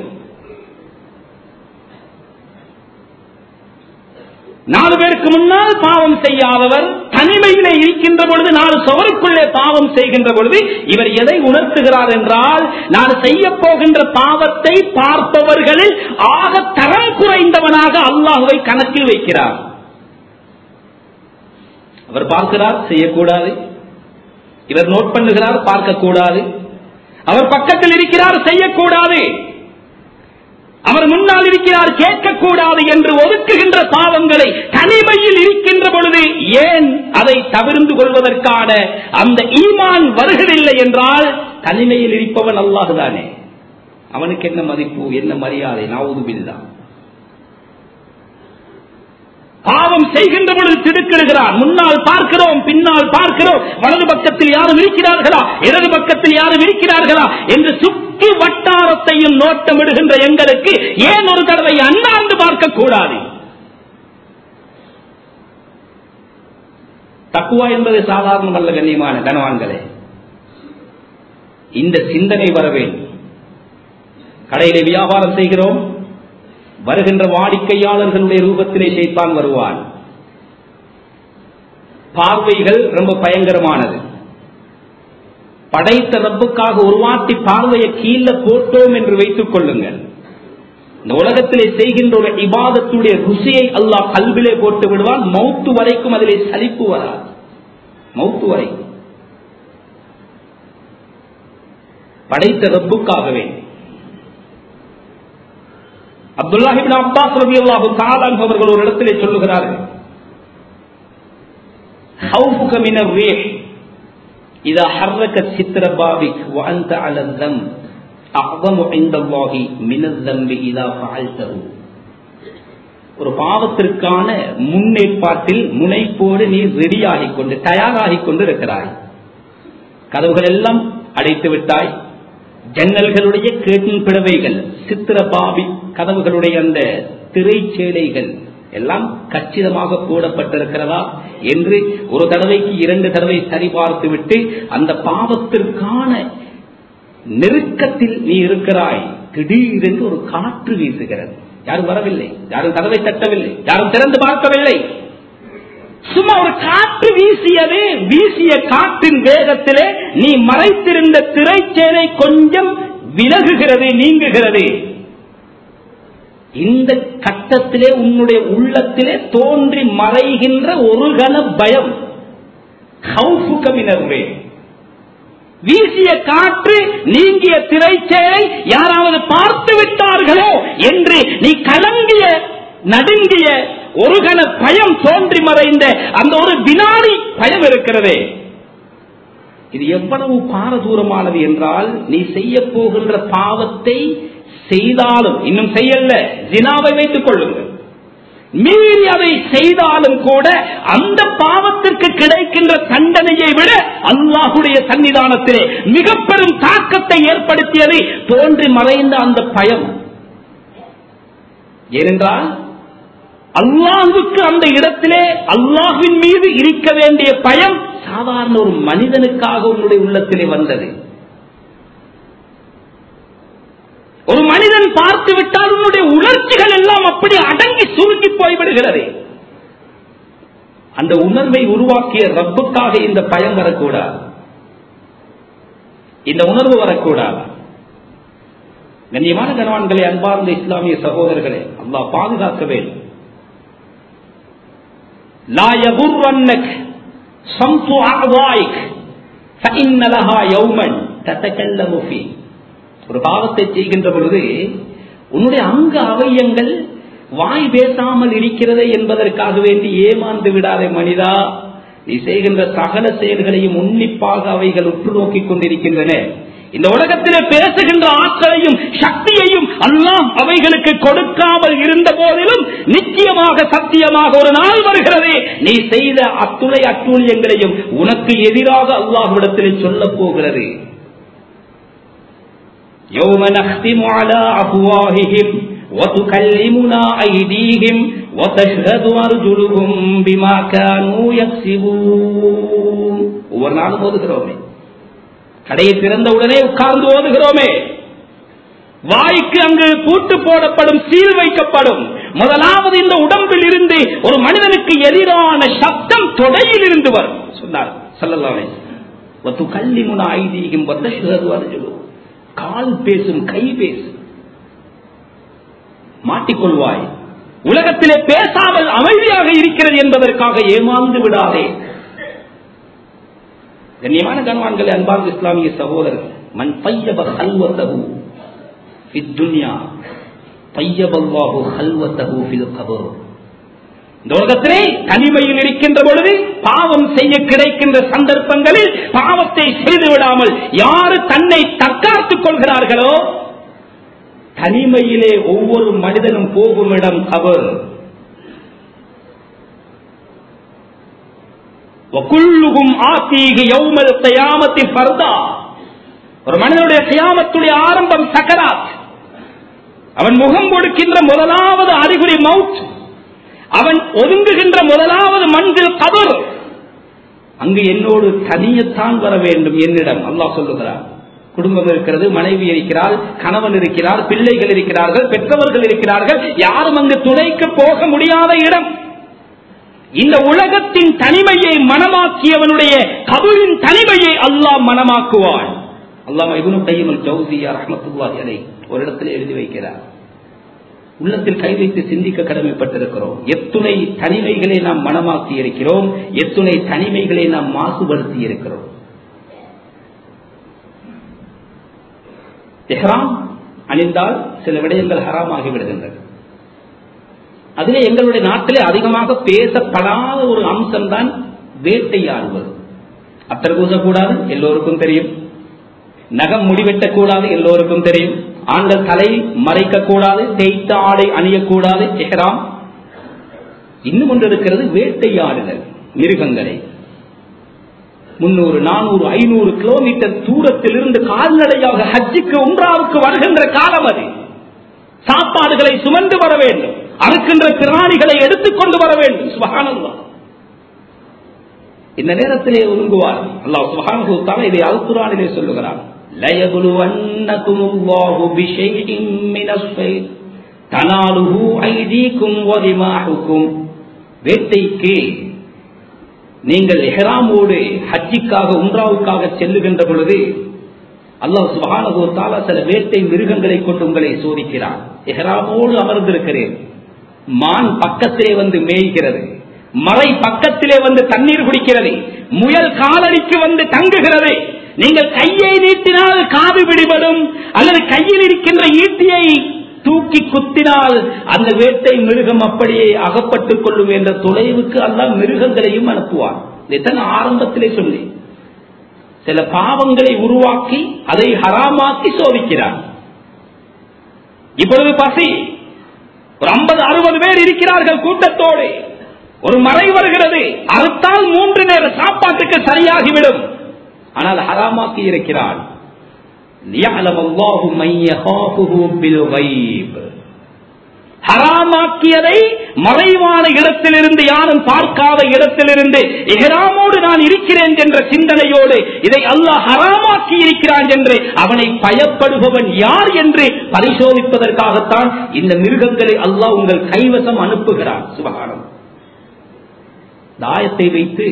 நாலு பேருக்கு முன்னால் பாவம் செய்யாதவர் தனிமையிலே இருக்கின்ற பொழுது நாலு சுவருக்குள்ளே பாவம் செய்கின்ற பொழுது இவர் எதை உணர்த்துகிறார் என்றால் நான் செய்ய போகின்ற பாவத்தை பார்ப்பவர்களில் ஆக தரம் குறைந்தவனாக அல்லாஹுவை கணக்கில் வைக்கிறார் அவர் பார்க்கிறார் செய்யக்கூடாது இவர் நோட் பண்ணுகிறார் பார்க்கக்கூடாது அவர் பக்கத்தில் இருக்கிறார் செய்யக்கூடாது அவர் முன்னால் இருக்கிறார் கேட்கக்கூடாது என்று ஒதுக்குகின்ற பாவங்களை தனிமையில் இருக்கின்ற பொழுது ஏன் அதை தவிர்ந்து கொள்வதற்கான அந்த ஈமான் வருகிறதில்லை என்றால் தனிமையில் இருப்பவன் அல்லாஹுதானே அவனுக்கு என்ன மதிப்பு என்ன மரியாதை நாவுதுபில்தான் பாவம் செய்கின்ற பொழுது திடுக்கிடுகிறார் முன்னால் பார்க்கிறோம் பின்னால் பார்க்கிறோம் வலது பக்கத்தில் யாரும் இருக்கிறார்களா இடது பக்கத்தில் யாரும் இருக்கிறார்களா என்று சுற்றி வட்டாரத்தையும் நோட்டமிடுகின்ற எங்களுக்கு ஏன் ஒரு தடவை அண்ணாந்து பார்க்க கூடாது தக்குவா என்பது சாதாரணமல்ல கண்ணியமான கனவான்களே இந்த சிந்தனை வர வேண்டும் கடையிலே வியாபாரம் செய்கிறோம் வருகின்ற வாடிக்கையாளர்களுடைய ரூபத்திலே செய்தான் வருவான் பார்வைகள் ரொம்ப பயங்கரமானது படைத்த ரப்புக்காக ஒரு வாட்டி பார்வையை கீழே போட்டோம் என்று வைத்துக் கொள்ளுங்கள் இந்த உலகத்திலே செய்கின்ற ஒரு இபாதத்துடைய ருசியை அல்லாஹ் கல்விலே போட்டு விடுவான் மௌத்து வரைக்கும் அதிலே சலிப்பு வராது மௌத்து வரைக்கும் படைத்த ரப்புக்காகவே அப்துல்லாஹிபின் அப்பாஸ் ரவி அல்லாஹு தாலான் அவர்கள் ஒரு இடத்திலே சொல்லுகிறார்கள் خوفك من الريح إذا حركت ستر بابك وأنت على الذنب أعظم عند الله من الذنب إذا فعلته ஒரு பாவத்திற்கான முன்னேற்பாட்டில் முனைப்போடு நீ ரெடியாகிக் கொண்டு தயாராகிக் கொண்டு இருக்கிறாய் கதவுகள் எல்லாம் அடைத்து விட்டாய் ஜன்னல்களுடைய கேட்டின் பிளவைகள் சித்திர பாபி கதவுகளுடைய அந்த திரைச்சேலைகள் எல்லாம் கச்சிதமாக போடப்பட்டிருக்கிறதா என்று ஒரு தடவைக்கு இரண்டு தடவை சரிபார்த்து விட்டு அந்த பாவத்திற்கான நெருக்கத்தில் நீ இருக்கிறாய் திடீரென்று ஒரு காற்று வீசுகிறது யாரும் வரவில்லை யாரும் கதவை தட்டவில்லை யாரும் திறந்து பார்க்கவில்லை சும்மா ஒரு காற்று வீசியது வீசிய காற்றின் வேகத்திலே நீ மறைத்திருந்த திரைச்சேலை கொஞ்சம் விலகுகிறது நீங்குகிறது இந்த கட்டத்திலே உன்னுடைய உள்ளத்திலே தோன்றி மறைகின்ற ஒரு கன பயம் ஹவுஃபுக்கமினர்வே வீசிய காற்று நீங்கிய திரைச்சேலை யாராவது பார்த்து விட்டார்களோ என்று நீ கலங்கிய நடுங்கிய ஒரு கன பயம் தோன்றி மறைந்த அந்த ஒரு வினாடி பயம் இருக்கிறதே இது எவ்வளவு பாரதூரமானது என்றால் நீ செய்ய போகின்ற பாவத்தை செய்தாலும் இன்னும் செய்யல ஜினாவை வைத்துக் கொள்ளுங்கள் மீறி அதை செய்தாலும் கூட அந்த பாவத்திற்கு கிடைக்கின்ற தண்டனையை விட அல்லாஹுடைய சன்னிதானத்திலே மிக பெரும் தாக்கத்தை ஏற்படுத்தியது தோன்றி மறைந்த அந்த பயம் ஏனென்றால் அல்லாஹுக்கு அந்த இடத்திலே அல்லாஹுவின் மீது இருக்க வேண்டிய பயம் சாதாரண ஒரு மனிதனுக்காக உன்னுடைய உள்ளத்திலே வந்தது ஒரு மனிதன் பார்த்து விட்டால் உன்னுடைய உணர்ச்சிகள் எல்லாம் அப்படி அடங்கி சுருங்கி போய்விடுகிறது அந்த உணர்வை உருவாக்கிய ரப்புக்காக இந்த பயம் வரக்கூடாது இந்த உணர்வு வரக்கூடாது கண்ணியமான கணவான்களே அன்பார்ந்த இஸ்லாமிய சகோதரர்களே அல்லாஹ் பாதுகாக்க வேண்டும் لا يغرنك صمت أعضائك فإن لها يوما تتكلم فيه ஒரு பாவத்தை செய்கின்ற பொழுது உன்னுடைய அங்க அவயங்கள் வாய் பேசாமல் இருக்கிறதே என்பதற்காக வேண்டி ஏமாந்து விடாதே மனிதா நீ செய்கின்ற சகல செயல்களையும் உன்னிப்பாக அவைகள் உற்று நோக்கிக் கொண்டிருக்கின்றன இந்த உலகத்திலே பேசுகின்ற ஆற்றலையும் சக்தியையும் அல்லாம் அவைகளுக்கு கொடுக்காமல் இருந்த போதிலும் நிச்சயமாக சத்தியமாக ஒரு நாள் வருகிறது நீ செய்த அத்துணை அட்டூழியங்களையும் உனக்கு எதிராக அல்லாஹ்விடத்திலே சொல்லப் போகிறது يوم نختم على أفواههم وتكلمنا أيديهم وتشهد أرجلهم بما كانوا يكسبون ஒவ்வொரு நாளும் ஓதுகிறோமே கடையை திறந்தவுடனே உட்கார்ந்து ஓதுகிறோமே வாய்க்கு அங்கு பூட்டு போடப்படும் சீல் வைக்கப்படும் முதலாவது இந்த உடம்பில் இருந்து ஒரு மனிதனுக்கு எதிரான சப்தம் தொடையில் இருந்து வரும் சொன்னார் சொல்லலாமே ஒத்து கல்லி முன ஐதீகம் வந்த அர்ஜுலு கால் பேசும் கை பேசும் மாட்டிக்கொள்வாய் உலகத்திலே பேசாமல் அமைதியாக இருக்கிறது என்பதற்காக ஏமாந்து விடாதே கண்ணியமான கண்வான்களை அன்பார்ந்த இஸ்லாமிய சகோதரர் மண் பையப ஹல்வத்தகு துன்யா பையபல்லாஹு ஹல்வத்தகு ஃபில் கபர் இந்த உலகத்திலே தனிமையில் இருக்கின்ற பொழுது பாவம் செய்ய கிடைக்கின்ற சந்தர்ப்பங்களில் பாவத்தை செய்து விடாமல் யாரு தன்னை தற்காத்துக் கொள்கிறார்களோ தனிமையிலே ஒவ்வொரு மனிதனும் போகும் இடம் கபர் ஒரு மனிதனுடைய கியாமத்துடைய ஆரம்பம் சக்கராத் அவன் முகம் கொடுக்கின்ற முதலாவது அறிகுறி மவுத் அவன் ஒதுங்குகின்ற முதலாவது மண்கள் கபர் அங்கு என்னோடு தனியத்தான் வர வேண்டும் என்னிடம் அல்லாஹ் சொல்லுகிறார் குடும்பம் இருக்கிறது மனைவி இருக்கிறார் கணவன் இருக்கிறார் பிள்ளைகள் இருக்கிறார்கள் பெற்றவர்கள் இருக்கிறார்கள் யாரும் அங்கு துணைக்கு போக முடியாத இடம் இந்த உலகத்தின் தனிமையை மனமாக்கியவனுடைய கபரின் தனிமையை அல்லாஹ் மனமாக்குவான் அல்லாஹ் இபுனு கையமல் ஜவுசியா ரஹமத்துல்லாஹி அலை ஒரு இடத்துல எழுதி வைக்கிறார் உள்ளத்தில் கை வைத்து சிந்திக்க கடமைப்பட்டிருக்கிறோம் எத்துணை தனிமைகளை நாம் மனமாக்கி இருக்கிறோம் எத்துணை தனிமைகளை நாம் மாசுபடுத்தி இருக்கிறோம் எஹ்ராம் அணிந்தால் சில விடயங்கள் ஹராமாகி விடுகின்றன அதிலே எங்களுடைய நாட்டிலே அதிகமாக பேசப்படாத ஒரு அம்சம்தான் வேட்டையாடுவது அத்தர் பூசக்கூடாது எல்லோருக்கும் தெரியும் நகம் முடிவெட்டக்கூடாது எல்லோருக்கும் தெரியும் ஆண்கள் தலை மறைக்க கூடாது தேய்த்த ஆடை அணியக்கூடாது எஹ்ராம் இன்னும் ஒன்று இருக்கிறது வேட்டையாடுதல் மிருகங்களை முன்னூறு நானூறு ஐநூறு கிலோமீட்டர் தூரத்தில் இருந்து கால்நடையாக ஹஜ்ஜுக்கு உம்ராவுக்கு வருகின்ற காலம் அது சாப்பாடுகளை சுமந்து வர வேண்டும் அறுக்கின்ற பிராணிகளை எடுத்துக்கொண்டு வர வேண்டும் சுபகானந்தம் இந்த நேரத்திலே ஒதுங்குவார் அல்லாஹ் சுபகான இதை அல்குரானிலே சொல்லுகிறார் لَيَبْلُوَنَّكُمُ اللَّهُ بِشَيْءٍ مِّنَ الصَّيْدِ تَنَالُهُ أَيْدِيكُمْ وَرِمَاحُكُمْ வேட்டைக்கு நீங்கள் எஹராமோடு ஹஜ்ஜிக்காக உம்ராவுக்காக செல்லுகின்ற பொழுது அல்லாஹ் சுபஹானஹு தஆலா சில வேட்டை மிருகங்களை கொண்டு உங்களை சோதிக்கிறான் எஹராமோடு அமர்ந்திருக்கிறேன் மான் பக்கத்திலே வந்து மேய்கிறது மலை பக்கத்திலே வந்து தண்ணீர் குடிக்கிறது முயல் காலடிக்கு வந்து தங்குகிறது நீங்கள் கையை நீட்டினால் காது பிடிபடும் அல்லது கையில் இருக்கின்ற ஈட்டியை தூக்கி குத்தினால் அந்த வேட்டை மிருகம் அப்படியே அகப்பட்டுக் கொள்ளும் என்ற தொலைவுக்கு அல்ல மிருகங்களையும் அனுப்புவார் இதைத்தான் ஆரம்பத்திலே சொல்லி சில பாவங்களை உருவாக்கி அதை ஹராமாக்கி சோதிக்கிறார் இப்பொழுது பசி ஒரு ஐம்பது அறுபது பேர் இருக்கிறார்கள் கூட்டத்தோடு ஒரு மறை வருகிறது அறுத்தால் மூன்று நேர சாப்பாட்டுக்கு சரியாகிவிடும் ஆனால் ஹராமாக்கி இருக்கிறான் ஹராமாக்கியதை மறைவான இடத்திலிருந்து யாரும் பார்க்காத இடத்திலிருந்து எஹராமோடு நான் இருக்கிறேன் என்ற சிந்தனையோடு இதை அல்லாஹ் ஹராமாக்கி இருக்கிறான் என்று அவனை பயப்படுபவன் யார் என்று பரிசோதிப்பதற்காகத்தான் இந்த மிருகங்களை அல்லாஹ் உங்கள் கைவசம் அனுப்புகிறான் சுபகாரம் தாயத்தை வைத்து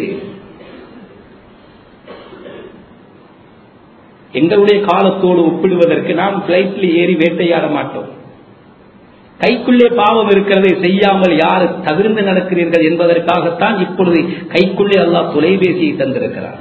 எங்களுடைய காலத்தோடு ஒப்பிடுவதற்கு நாம் பிளைட்ல ஏறி வேட்டையாட மாட்டோம் கைக்குள்ளே பாவம் இருக்கிறதை செய்யாமல் யார் தவிர்ந்து நடக்கிறீர்கள் என்பதற்காகத்தான் இப்பொழுது கைக்குள்ளே அல்லாஹ் தொலைபேசியை தந்திருக்கிறார்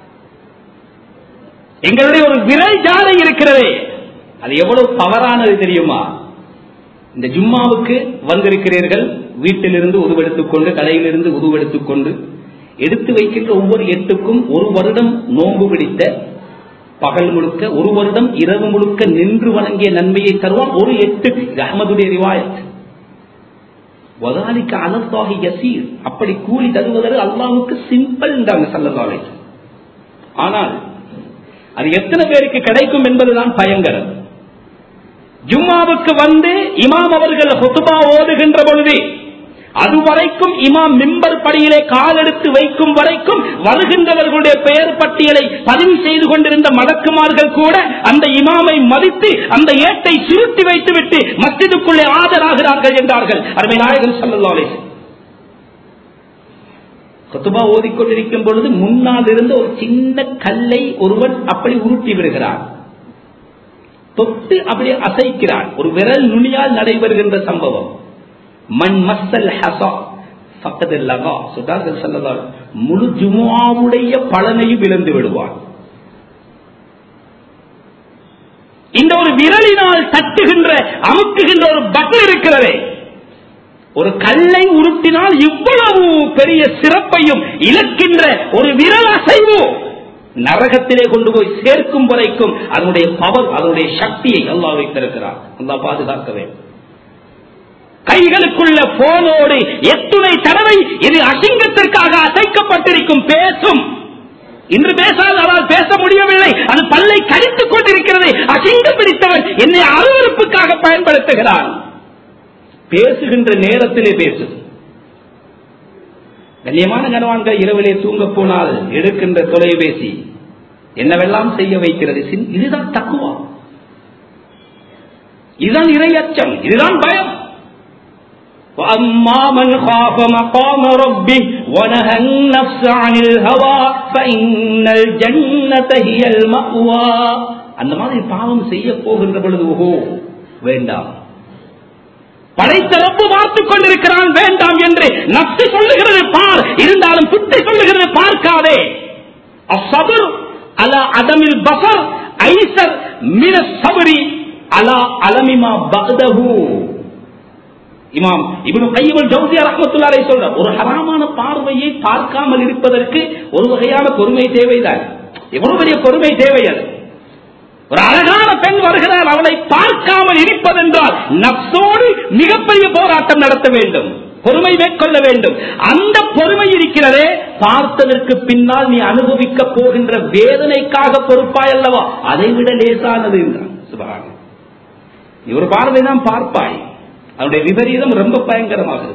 எங்களுடைய ஒரு விரல் ஜாலை இருக்கிறதே அது எவ்வளவு பவரானது தெரியுமா இந்த ஜும்மாவுக்கு வந்திருக்கிறீர்கள் வீட்டிலிருந்து உருவெடுத்துக் கொண்டு கடையிலிருந்து உருவெடுத்துக் கொண்டு எடுத்து வைக்கின்ற ஒவ்வொரு எட்டுக்கும் ஒரு வருடம் நோன்பு பிடித்த பகல் முழுக்க ஒரு வருடம் இரவு முழுக்க நின்று வணங்கிய நன்மையை தருவான் ஒரு எட்டு அகமதுடைய ரிவாயத் வதாலிக்கு அனத்தாகி யசீர் அப்படி கூலி தருவதற்கு அல்லாவுக்கு சிம்பிள் சல்லதாலை ஆனால் அது எத்தனை பேருக்கு கிடைக்கும் என்பதுதான் பயங்கரம் ஜும்மாவுக்கு வந்து இமாம் அவர்கள் ஹொத்துபா ஓதுகின்ற பொழுது அதுவரைக்கும் இமாம் மிம்பர் படியிலே காலெடுத்து வைக்கும் வரைக்கும் வருகின்றவர்களுடைய பெயர் பட்டியலை பதிவு செய்து கொண்டிருந்த மலக்குமார்கள் கூட அந்த இமாமை மதித்து அந்த ஏட்டை சுருட்டி வைத்துவிட்டு மஸ்ஜிதுக்குள்ளே ஆஜராகிறார்கள் என்றார்கள் அருமை நாயகன் சல்லல்லாலே கொத்துபா ஓதிக்கொண்டிருக்கும் பொழுது முன்னால் இருந்த ஒரு சின்ன கல்லை ஒருவன் அப்படி உருட்டி விடுகிறான் தொட்டு அப்படியே அசைக்கிறான் ஒரு விரல் நுனியால் நடைபெறுகின்ற சம்பவம் மண் மஸ்தல் ஹசா பக்கத்தில் லகா சுட்டார்கள் சொல்லலாம் முழு ஜுமாவுடைய பலனையும் இழந்து விடுவான் இந்த ஒரு விரலினால் தட்டுகின்ற அமுக்குகின்ற ஒரு பட்டன் இருக்கிறதே ஒரு கல்லை உருட்டினால் இவ்வளவு பெரிய சிறப்பையும் இழக்கின்ற ஒரு விரல் அசைவு நரகத்திலே கொண்டு போய் சேர்க்கும் வரைக்கும் அதனுடைய பவர் அதனுடைய சக்தியை அல்லா வைத்திருக்கிறார் அல்லா பாதுகாக்க வேண்டும் கைகளுக்குள்ள போனோடு எத்துணை தடவை இது அசிங்கத்திற்காக அசைக்கப்பட்டிருக்கும் பேசும் இன்று பேசாத அவரால் பேச முடியவில்லை அது பல்லை கடித்துக் கொண்டிருக்கிறது அசிங்கம் பிடித்தவன் என்னை அருவறுப்புக்காக பயன்படுத்துகிறான் பேசுகின்ற நேரத்திலே பேசு கண்ணியமான கனவான்கள் இரவிலே தூங்க போனால் எடுக்கின்ற தொலைபேசி என்னவெல்லாம் செய்ய வைக்கிறது சின்- இதுதான் தக்குவா இதுதான் இரையச்சம் இதுதான் பயம் وأما من خاف مقام ربه ونهى النفس عن الهوى فإن الجنة هي المأوى அந்த மாதிரி பாவம் செய்ய போகின்ற பொழுது ஓஹோ வேண்டாம் படைத்த ரப்பு பார்த்துக் கொண்டிருக்கிறான் வேண்டாம் என்று நப்சு சொல்லுகிறது பார் இருந்தாலும் புத்தி சொல்லுகிறது பார்க்காதே அசபர் அலா அதமில் பசர் ஐசர் மின சபரி அலா அலமிமா பகதஹு இமாம் இப்னு கையவல் ஜவுசி ரஹ்மத்துல்லாஹி சொல்ற ஒரு ஹராமான பார்வையை பார்க்காமல் இருப்பதற்கு ஒரு வகையான பொறுமை தேவைதான் எவ்வளவு பெரிய பொறுமை தேவை அது ஒரு அழகான பெண் வருகிறார் அவளை பார்க்காமல் இருப்பதென்றால் நப்சோடு மிகப்பெரிய போராட்டம் நடத்த வேண்டும் பொறுமை மேற்கொள்ள வேண்டும் அந்த பொறுமை இருக்கிறதே பார்த்ததற்கு பின்னால் நீ அனுபவிக்க போகின்ற வேதனைக்காக பொறுப்பாய் அல்லவா அதை விட லேசானது என்றான் சுபகாரம் நீ ஒரு பார்வை தான் பார்ப்பாய் அதனுடைய விபரீதம் ரொம்ப பயங்கரமாகிறது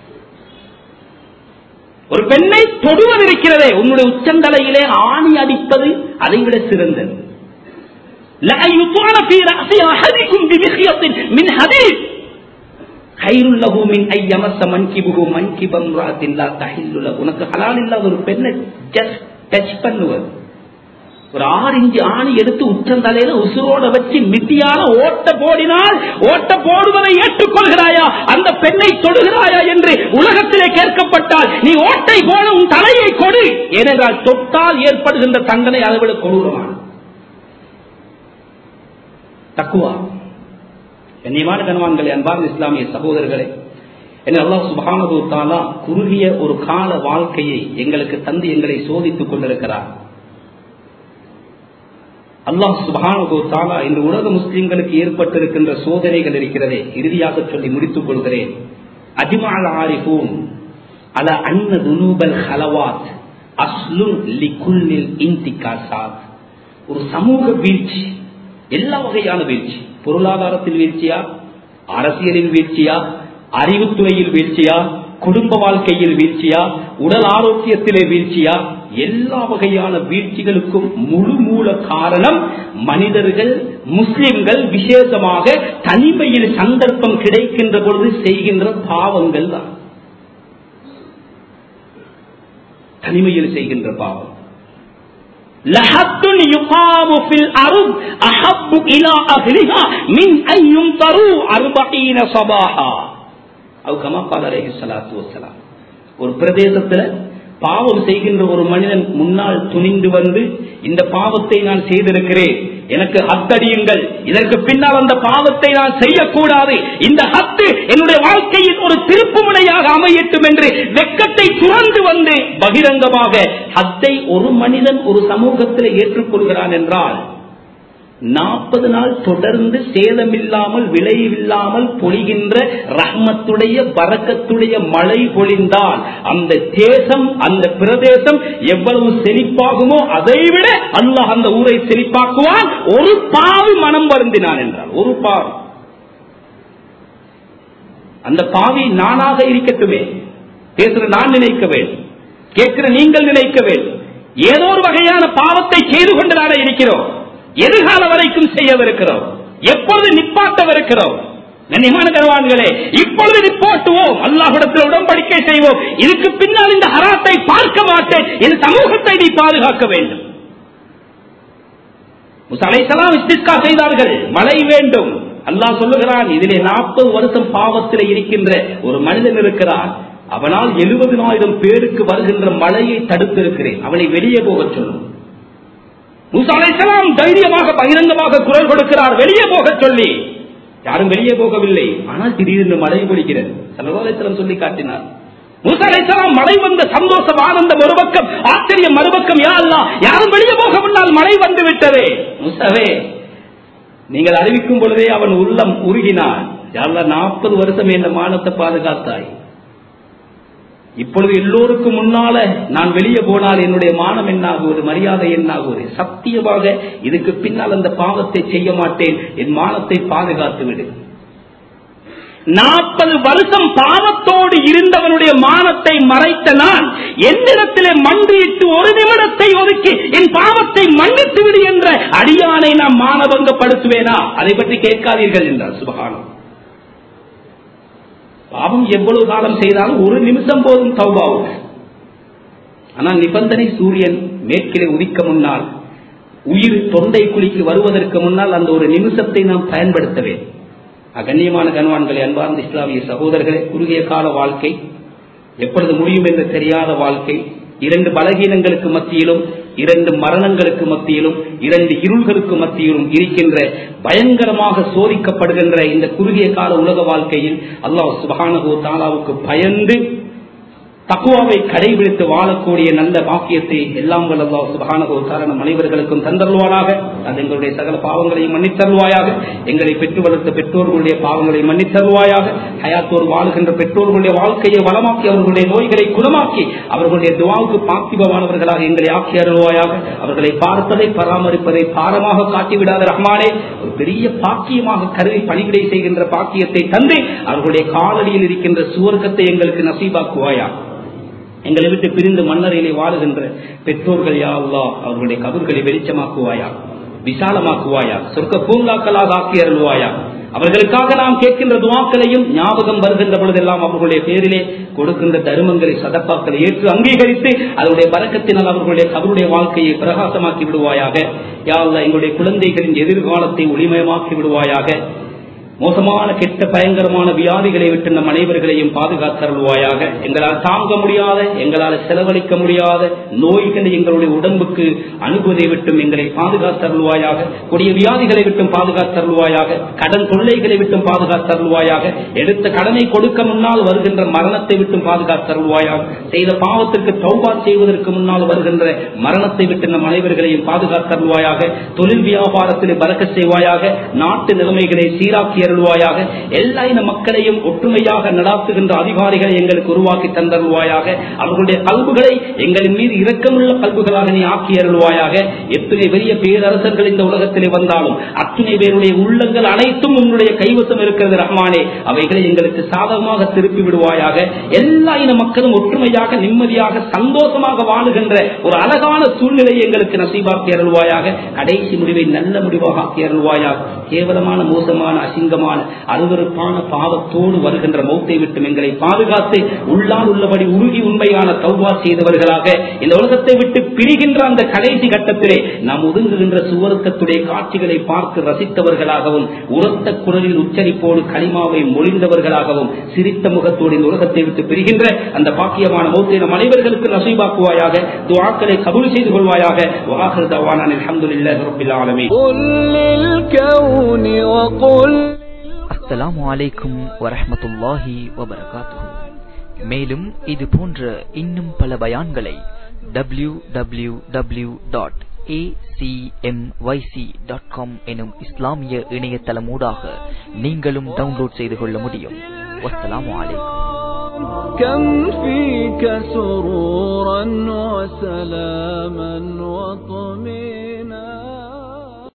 ஒரு பெண்ணை தொடுவது இருக்கிறதே உன்னுடைய உச்சந்தலையிலே ஆணி அடிப்பது அதை விட சிறந்தது لا يطعن في رأس أحدكم بمخيط من حديد خير له من أن يمس منكبه منكب امرأة لا تحل له உனக்கு ஹலால் இல்லாத ஒரு பெண்ணை ஜஸ்ட் டச் பண்ணுவது ஒரு ஆறு இஞ்சு ஆணி எடுத்து உச்சந்தலையில உசுரோட வச்சு மித்தியால ஓட்ட போடினால் ஓட்ட போடுவதை ஏற்றுக்கொள்கிறாயா அந்த பெண்ணை தொடுகிறாயா என்று உலகத்திலே கேட்கப்பட்டால் நீ ஓட்டை போல உன் தலையை கொடு ஏனென்றால் தொட்டால் ஏற்படுகின்ற தண்டனை அதை விட கொடூரமான தக்குவா கண்ணியமான கணவான்களே அன்பார்ந்த இஸ்லாமிய சகோதரர்களே என்ன அல்லாஹ் சுபானது தாலா குறுகிய ஒரு கால வாழ்க்கையை எங்களுக்கு தந்து எங்களை சோதித்துக் கொண்டிருக்கிறார் அல்லாஹ் சுபானது தாலா இன்று உலக முஸ்லிம்களுக்கு ஏற்பட்டிருக்கின்ற சோதனைகள் இருக்கிறதே இறுதியாக சொல்லி முடித்துக் கொள்கிறேன் அஜ்மால் ஆரிஃபூன் அல அன்ன துனூபல் ஹலவாத் அஸ்லுன் லிகுல்லில் இன்திகாசாத் ஒரு சமூக வீழ்ச்சி எல்லா வகையான வீழ்ச்சி பொருளாதாரத்தில் வீழ்ச்சியா அரசியலில் வீழ்ச்சியா அறிவுத்துறையில் வீழ்ச்சியா குடும்ப வாழ்க்கையில் வீழ்ச்சியா உடல் ஆரோக்கியத்திலே வீழ்ச்சியா எல்லா வகையான வீழ்ச்சிகளுக்கும் முழு மூல காரணம் மனிதர்கள் முஸ்லிம்கள் விசேஷமாக தனிமையில் சந்தர்ப்பம் கிடைக்கின்ற பொழுது செய்கின்ற பாவங்கள் தான் தனிமையில் செய்கின்ற பாவம் لحد يقام في الأرض أحب إلى أهلها من أن يمطروا أربعين صباحا أو كما قال عليه الصلاة والسلام ஒரு பிரதேசத்துல பாவம் செய்கின்ற ஒரு மனிதன் முன்னால் துணிந்து வந்து இந்த பாவத்தை நான் செய்திருக்கிறேன் எனக்கு ஹத்தடியுங்கள் இதற்கு பின்னால் அந்த பாவத்தை நான் செய்யக்கூடாது இந்த ஹத்து என்னுடைய வாழ்க்கையில் ஒரு திருப்புமுனையாக அமையட்டும் என்று வெக்கத்தை துறந்து வந்து பகிரங்கமாக ஹத்தை ஒரு மனிதன் ஒரு சமூகத்தில் ஏற்றுக்கொள்கிறான் என்றால் நாற்பது நாள் தொடர்ந்து சேதமில்லாமல் விளைவில்லாமல் பொழிகின்ற ரஹ்மத்துடைய பறக்கத்துடைய மழை பொழிந்தால் அந்த தேசம் அந்த பிரதேசம் எவ்வளவு செழிப்பாகுமோ அதைவிட அல்லாஹ் அந்த ஊரை செழிப்பாக்குவான் ஒரு பாவி மனம் வருந்தினான் என்றால் ஒரு பாவி அந்த பாவி நானாக இருக்கட்டுமே பேசுற நான் நினைக்க வேண்டும் கேட்கிற நீங்கள் நினைக்க வேண்டும் ஏதோ ஒரு வகையான பாவத்தை செய்து கொண்டு நாட இருக்கிறோம் எதிர்கால வரைக்கும் செய்யவிருக்கிறோம் எப்பொழுது நிப்பாட்டவிருக்கிறோம் கண்ணியமான கருவான்களே இப்பொழுது நிப்பாட்டுவோம் அல்லாஹிடத்தில் உடன்படிக்கை செய்வோம் இதுக்கு பின்னால் இந்த ஹராத்தை பார்க்க மாட்டேன் இந்த சமூகத்தை நீ பாதுகாக்க வேண்டும் முசலைசலாம் இஸ்திஸ்கா செய்தார்கள் மழை வேண்டும் அல்லாஹ் சொல்லுகிறான் இதிலே நாற்பது வருஷம் பாவத்தில் இருக்கின்ற ஒரு மனிதன் இருக்கிறான் அவனால் எழுபதினாயிரம் பேருக்கு வருகின்ற மழையை தடுத்திருக்கிறேன் அவனை வெளியே போகச் சொல்லும் முசாலைசலாம் தைரியமாக பகிரங்கமாக குரல் கொடுக்கிறார் வெளியே போக சொல்லி யாரும் வெளியே போகவில்லை ஆனால் திடீரென்று மழை பொழிக்கிறது சலவாலைசலம் சொல்லி காட்டினார் முசாலைசலாம் மழை வந்த சந்தோஷம் ஆனந்தம் ஒரு பக்கம் ஆச்சரியம் மறுபக்கம் யாரெல்லாம் யாரும் வெளியே போக முன்னால் மழை வந்து விட்டதே முசவே நீங்கள் அறிவிக்கும் பொழுதே அவன் உள்ளம் உருகினான் யாரெல்லாம் நாற்பது வருஷம் என்ற மானத்தை பாதுகாத்தாய் இப்பொழுது எல்லோருக்கும் முன்னால நான் வெளியே போனால் என்னுடைய மானம் என்னாகுவது மரியாதை என்னாகுவது சத்தியமாக இதுக்கு பின்னால் அந்த பாவத்தை செய்ய மாட்டேன் என் மானத்தை பாதுகாத்து விடு நாற்பது வருஷம் பாவத்தோடு இருந்தவனுடைய மானத்தை மறைத்த நான் என்னிடத்திலே மண்டியிட்டு ஒரு நிமிடத்தை ஒதுக்கி என் பாவத்தை மன்னித்து விடு என்ற அடியானை நான் மானபங்கப்படுத்துவேனா அதை பற்றி கேட்காதீர்கள் என்றார் சுபகானம் பாவம் எவ்வளவு காலம் செய்தாலும் ஒரு நிமிஷம் போதும் தௌபாவுக்கு ஆனால் நிபந்தனை சூரியன் மேற்கிலே உதிக்க முன்னால் உயிர் தொண்டை குழிக்கு வருவதற்கு முன்னால் அந்த ஒரு நிமிஷத்தை நாம் பயன்படுத்தவேன் அகண்ணியமான கனவான்களை அன்பார்ந்த இஸ்லாமிய சகோதரர்களே குறுகிய கால வாழ்க்கை எப்பொழுது முடியும் என்று தெரியாத வாழ்க்கை இரண்டு பலகீனங்களுக்கு மத்தியிலும் இரண்டு மரணங்களுக்கு மத்தியிலும் இரண்டு இருள்களுக்கு மத்தியிலும் இருக்கின்ற பயங்கரமாக சோதிக்கப்படுகின்ற இந்த குறுகிய கால உலக வாழ்க்கையில் அல்லாஹ் சுபஹானஹு தாலாவுக்கு பயந்து தக்குவாவை கடைபிடித்து வாழக்கூடிய நல்ல பாக்கியத்தை எல்லாம் வல்லல்லா சுபஹானஹு தஆலா அனைவர்களுக்கும் தந்தருவானாக அது எங்களுடைய சகல பாவங்களையும் மன்னித்தருவாயாக எங்களை பெற்று வளர்த்த பெற்றோர்களுடைய பாவங்களை மன்னித்தருவாயாக ஹயாத்தோர் வாழுகின்ற பெற்றோர்களுடைய வாழ்க்கையை வளமாக்கி அவர்களுடைய நோய்களை குணமாக்கி அவர்களுடைய துவாவுக்கு பாத்திபமானவர்களாக எங்களை ஆக்கி அருள்வாயாக அவர்களை பார்ப்பதை பராமரிப்பதை பாரமாக காட்டிவிடாத ரஹ்மானே ஒரு பெரிய பாக்கியமாக கருவி பணிவிடை செய்கின்ற பாக்கியத்தை தந்து அவர்களுடைய காலடியில் இருக்கின்ற சுவர்க்கத்தை எங்களுக்கு நசீபாக்குவாயா எங்களை விட்டு பிரிந்து மன்னரையிலே வாழுகின்ற பெற்றோர்கள் யா அல்லா அவர்களுடைய கபர்களை வெளிச்சமாக்குவாயா விசாலமாக்குவாயா சொர்க்க பூங்காக்களாக ஆக்கி அருள்வாயா அவர்களுக்காக நாம் கேட்கின்ற துவாக்களையும் ஞாபகம் வருகின்ற பொழுதெல்லாம் அவர்களுடைய பேரிலே கொடுக்கின்ற தருமங்களை சதப்பாக்களை ஏற்று அங்கீகரித்து அதனுடைய பறக்கத்தினால் அவர்களுடைய கபருடைய வாழ்க்கையை பிரகாசமாக்கி விடுவாயாக யா அல்லா எங்களுடைய குழந்தைகளின் எதிர்காலத்தை ஒளிமயமாக்கி விடுவாயாக மோசமான கெட்ட பயங்கரமான வியாதிகளை விட்டு நம் அனைவர்களையும் பாதுகாத்தருள்வாயாக எங்களால் தாங்க முடியாத எங்களால் செலவழிக்க முடியாத நோய்களை எங்களுடைய உடம்புக்கு அனுபவத்தை விட்டும் எங்களை பாதுகாத்தருள்வாயாக கொடிய வியாதிகளை விட்டும் பாதுகாத்தருள்வாயாக கடன் தொல்லைகளை விட்டும் பாதுகாத்தருள்வாயாக எடுத்த கடனை கொடுக்க முன்னால் வருகின்ற மரணத்தை விட்டும் பாதுகாத்தருள்வாயாக செய்த பாவத்திற்கு தௌபா செய்வதற்கு முன்னால் வருகின்ற மரணத்தை விட்டு நம் அனைவர்களையும் பாதுகாத்தருள்வாயாக தொழில் வியாபாரத்தில் பறக்க செய்வாயாக நாட்டு நிலைமைகளை சீராக்கி அருள்வாயாக எல்லா இன மக்களையும் ஒற்றுமையாக நடாத்துகின்ற அதிகாரிகளை எங்களுக்கு உருவாக்கி தந்தருள்வாயாக அவர்களுடைய கல்புகளை எங்களின் மீது இரக்கமுள்ள கல்புகளாக நீ ஆக்கி அருள்வாயாக எத்தனை பெரிய பேரரசர்கள் இந்த உலகத்திலே வந்தாலும் அத்தனை பேருடைய உள்ளங்கள் அனைத்தும் உன்னுடைய கைவசம் இருக்கிறது ரஹ்மானே அவைகளை எங்களுக்கு சாதகமாக திருப்பி விடுவாயாக எல்லா இன மக்களும் ஒற்றுமையாக நிம்மதியாக சந்தோஷமாக வாழுகின்ற ஒரு அழகான சூழ்நிலையை எங்களுக்கு நசீபாக்கி அருள்வாயாக கடைசி முடிவை நல்ல முடிவாக ஆக்கி அருள்வாயாக கேவலமான மோசமான அசிங்கமான அருவருப்பான பாவத்தோடு வருகின்ற மௌத்தை விட்டு எங்களை பாதுகாத்து உள்ளால் உள்ளபடி உருகி உண்மையான தௌவா செய்தவர்களாக இந்த உலகத்தை விட்டு பிரிகின்ற அந்த கடைசி கட்டத்திலே நாம் ஒதுங்குகின்ற சுவர்க்கத்துடைய காட்சிகளை பார்த்து ரசித்தவர்களாகவும் உரத்த குரலில் உச்சரிப்போடு களிமாவை மொழிந்தவர்களாகவும் சிரித்த முகத்தோடு இந்த உலகத்தை விட்டு பிரிகின்ற அந்த பாக்கியமான மௌத்தை நம் அனைவர்களுக்கு நசீபாக்குவாயாக துவாக்களை கபூல் செய்து கொள்வாயாக வாஹர் தவான அலமதுல்லாஹி ரப்பில் ஆலமீன் قل للكون وقل அஸ்ஸலாமு அலைக்கும் வரஹ்மத்துல்லாஹி வபரகாத்துஹு மேலும் இது போன்ற இன்னும் பல பயான்களை W W W dot dot com எனும் இஸ்லாமிய இணையதளமூடாக நீங்களும் டவுன்லோட் செய்து கொள்ள முடியும் வஸ்ஸலாமு அலைக்கும் كم فيك سرورا وسلاما وطمئنا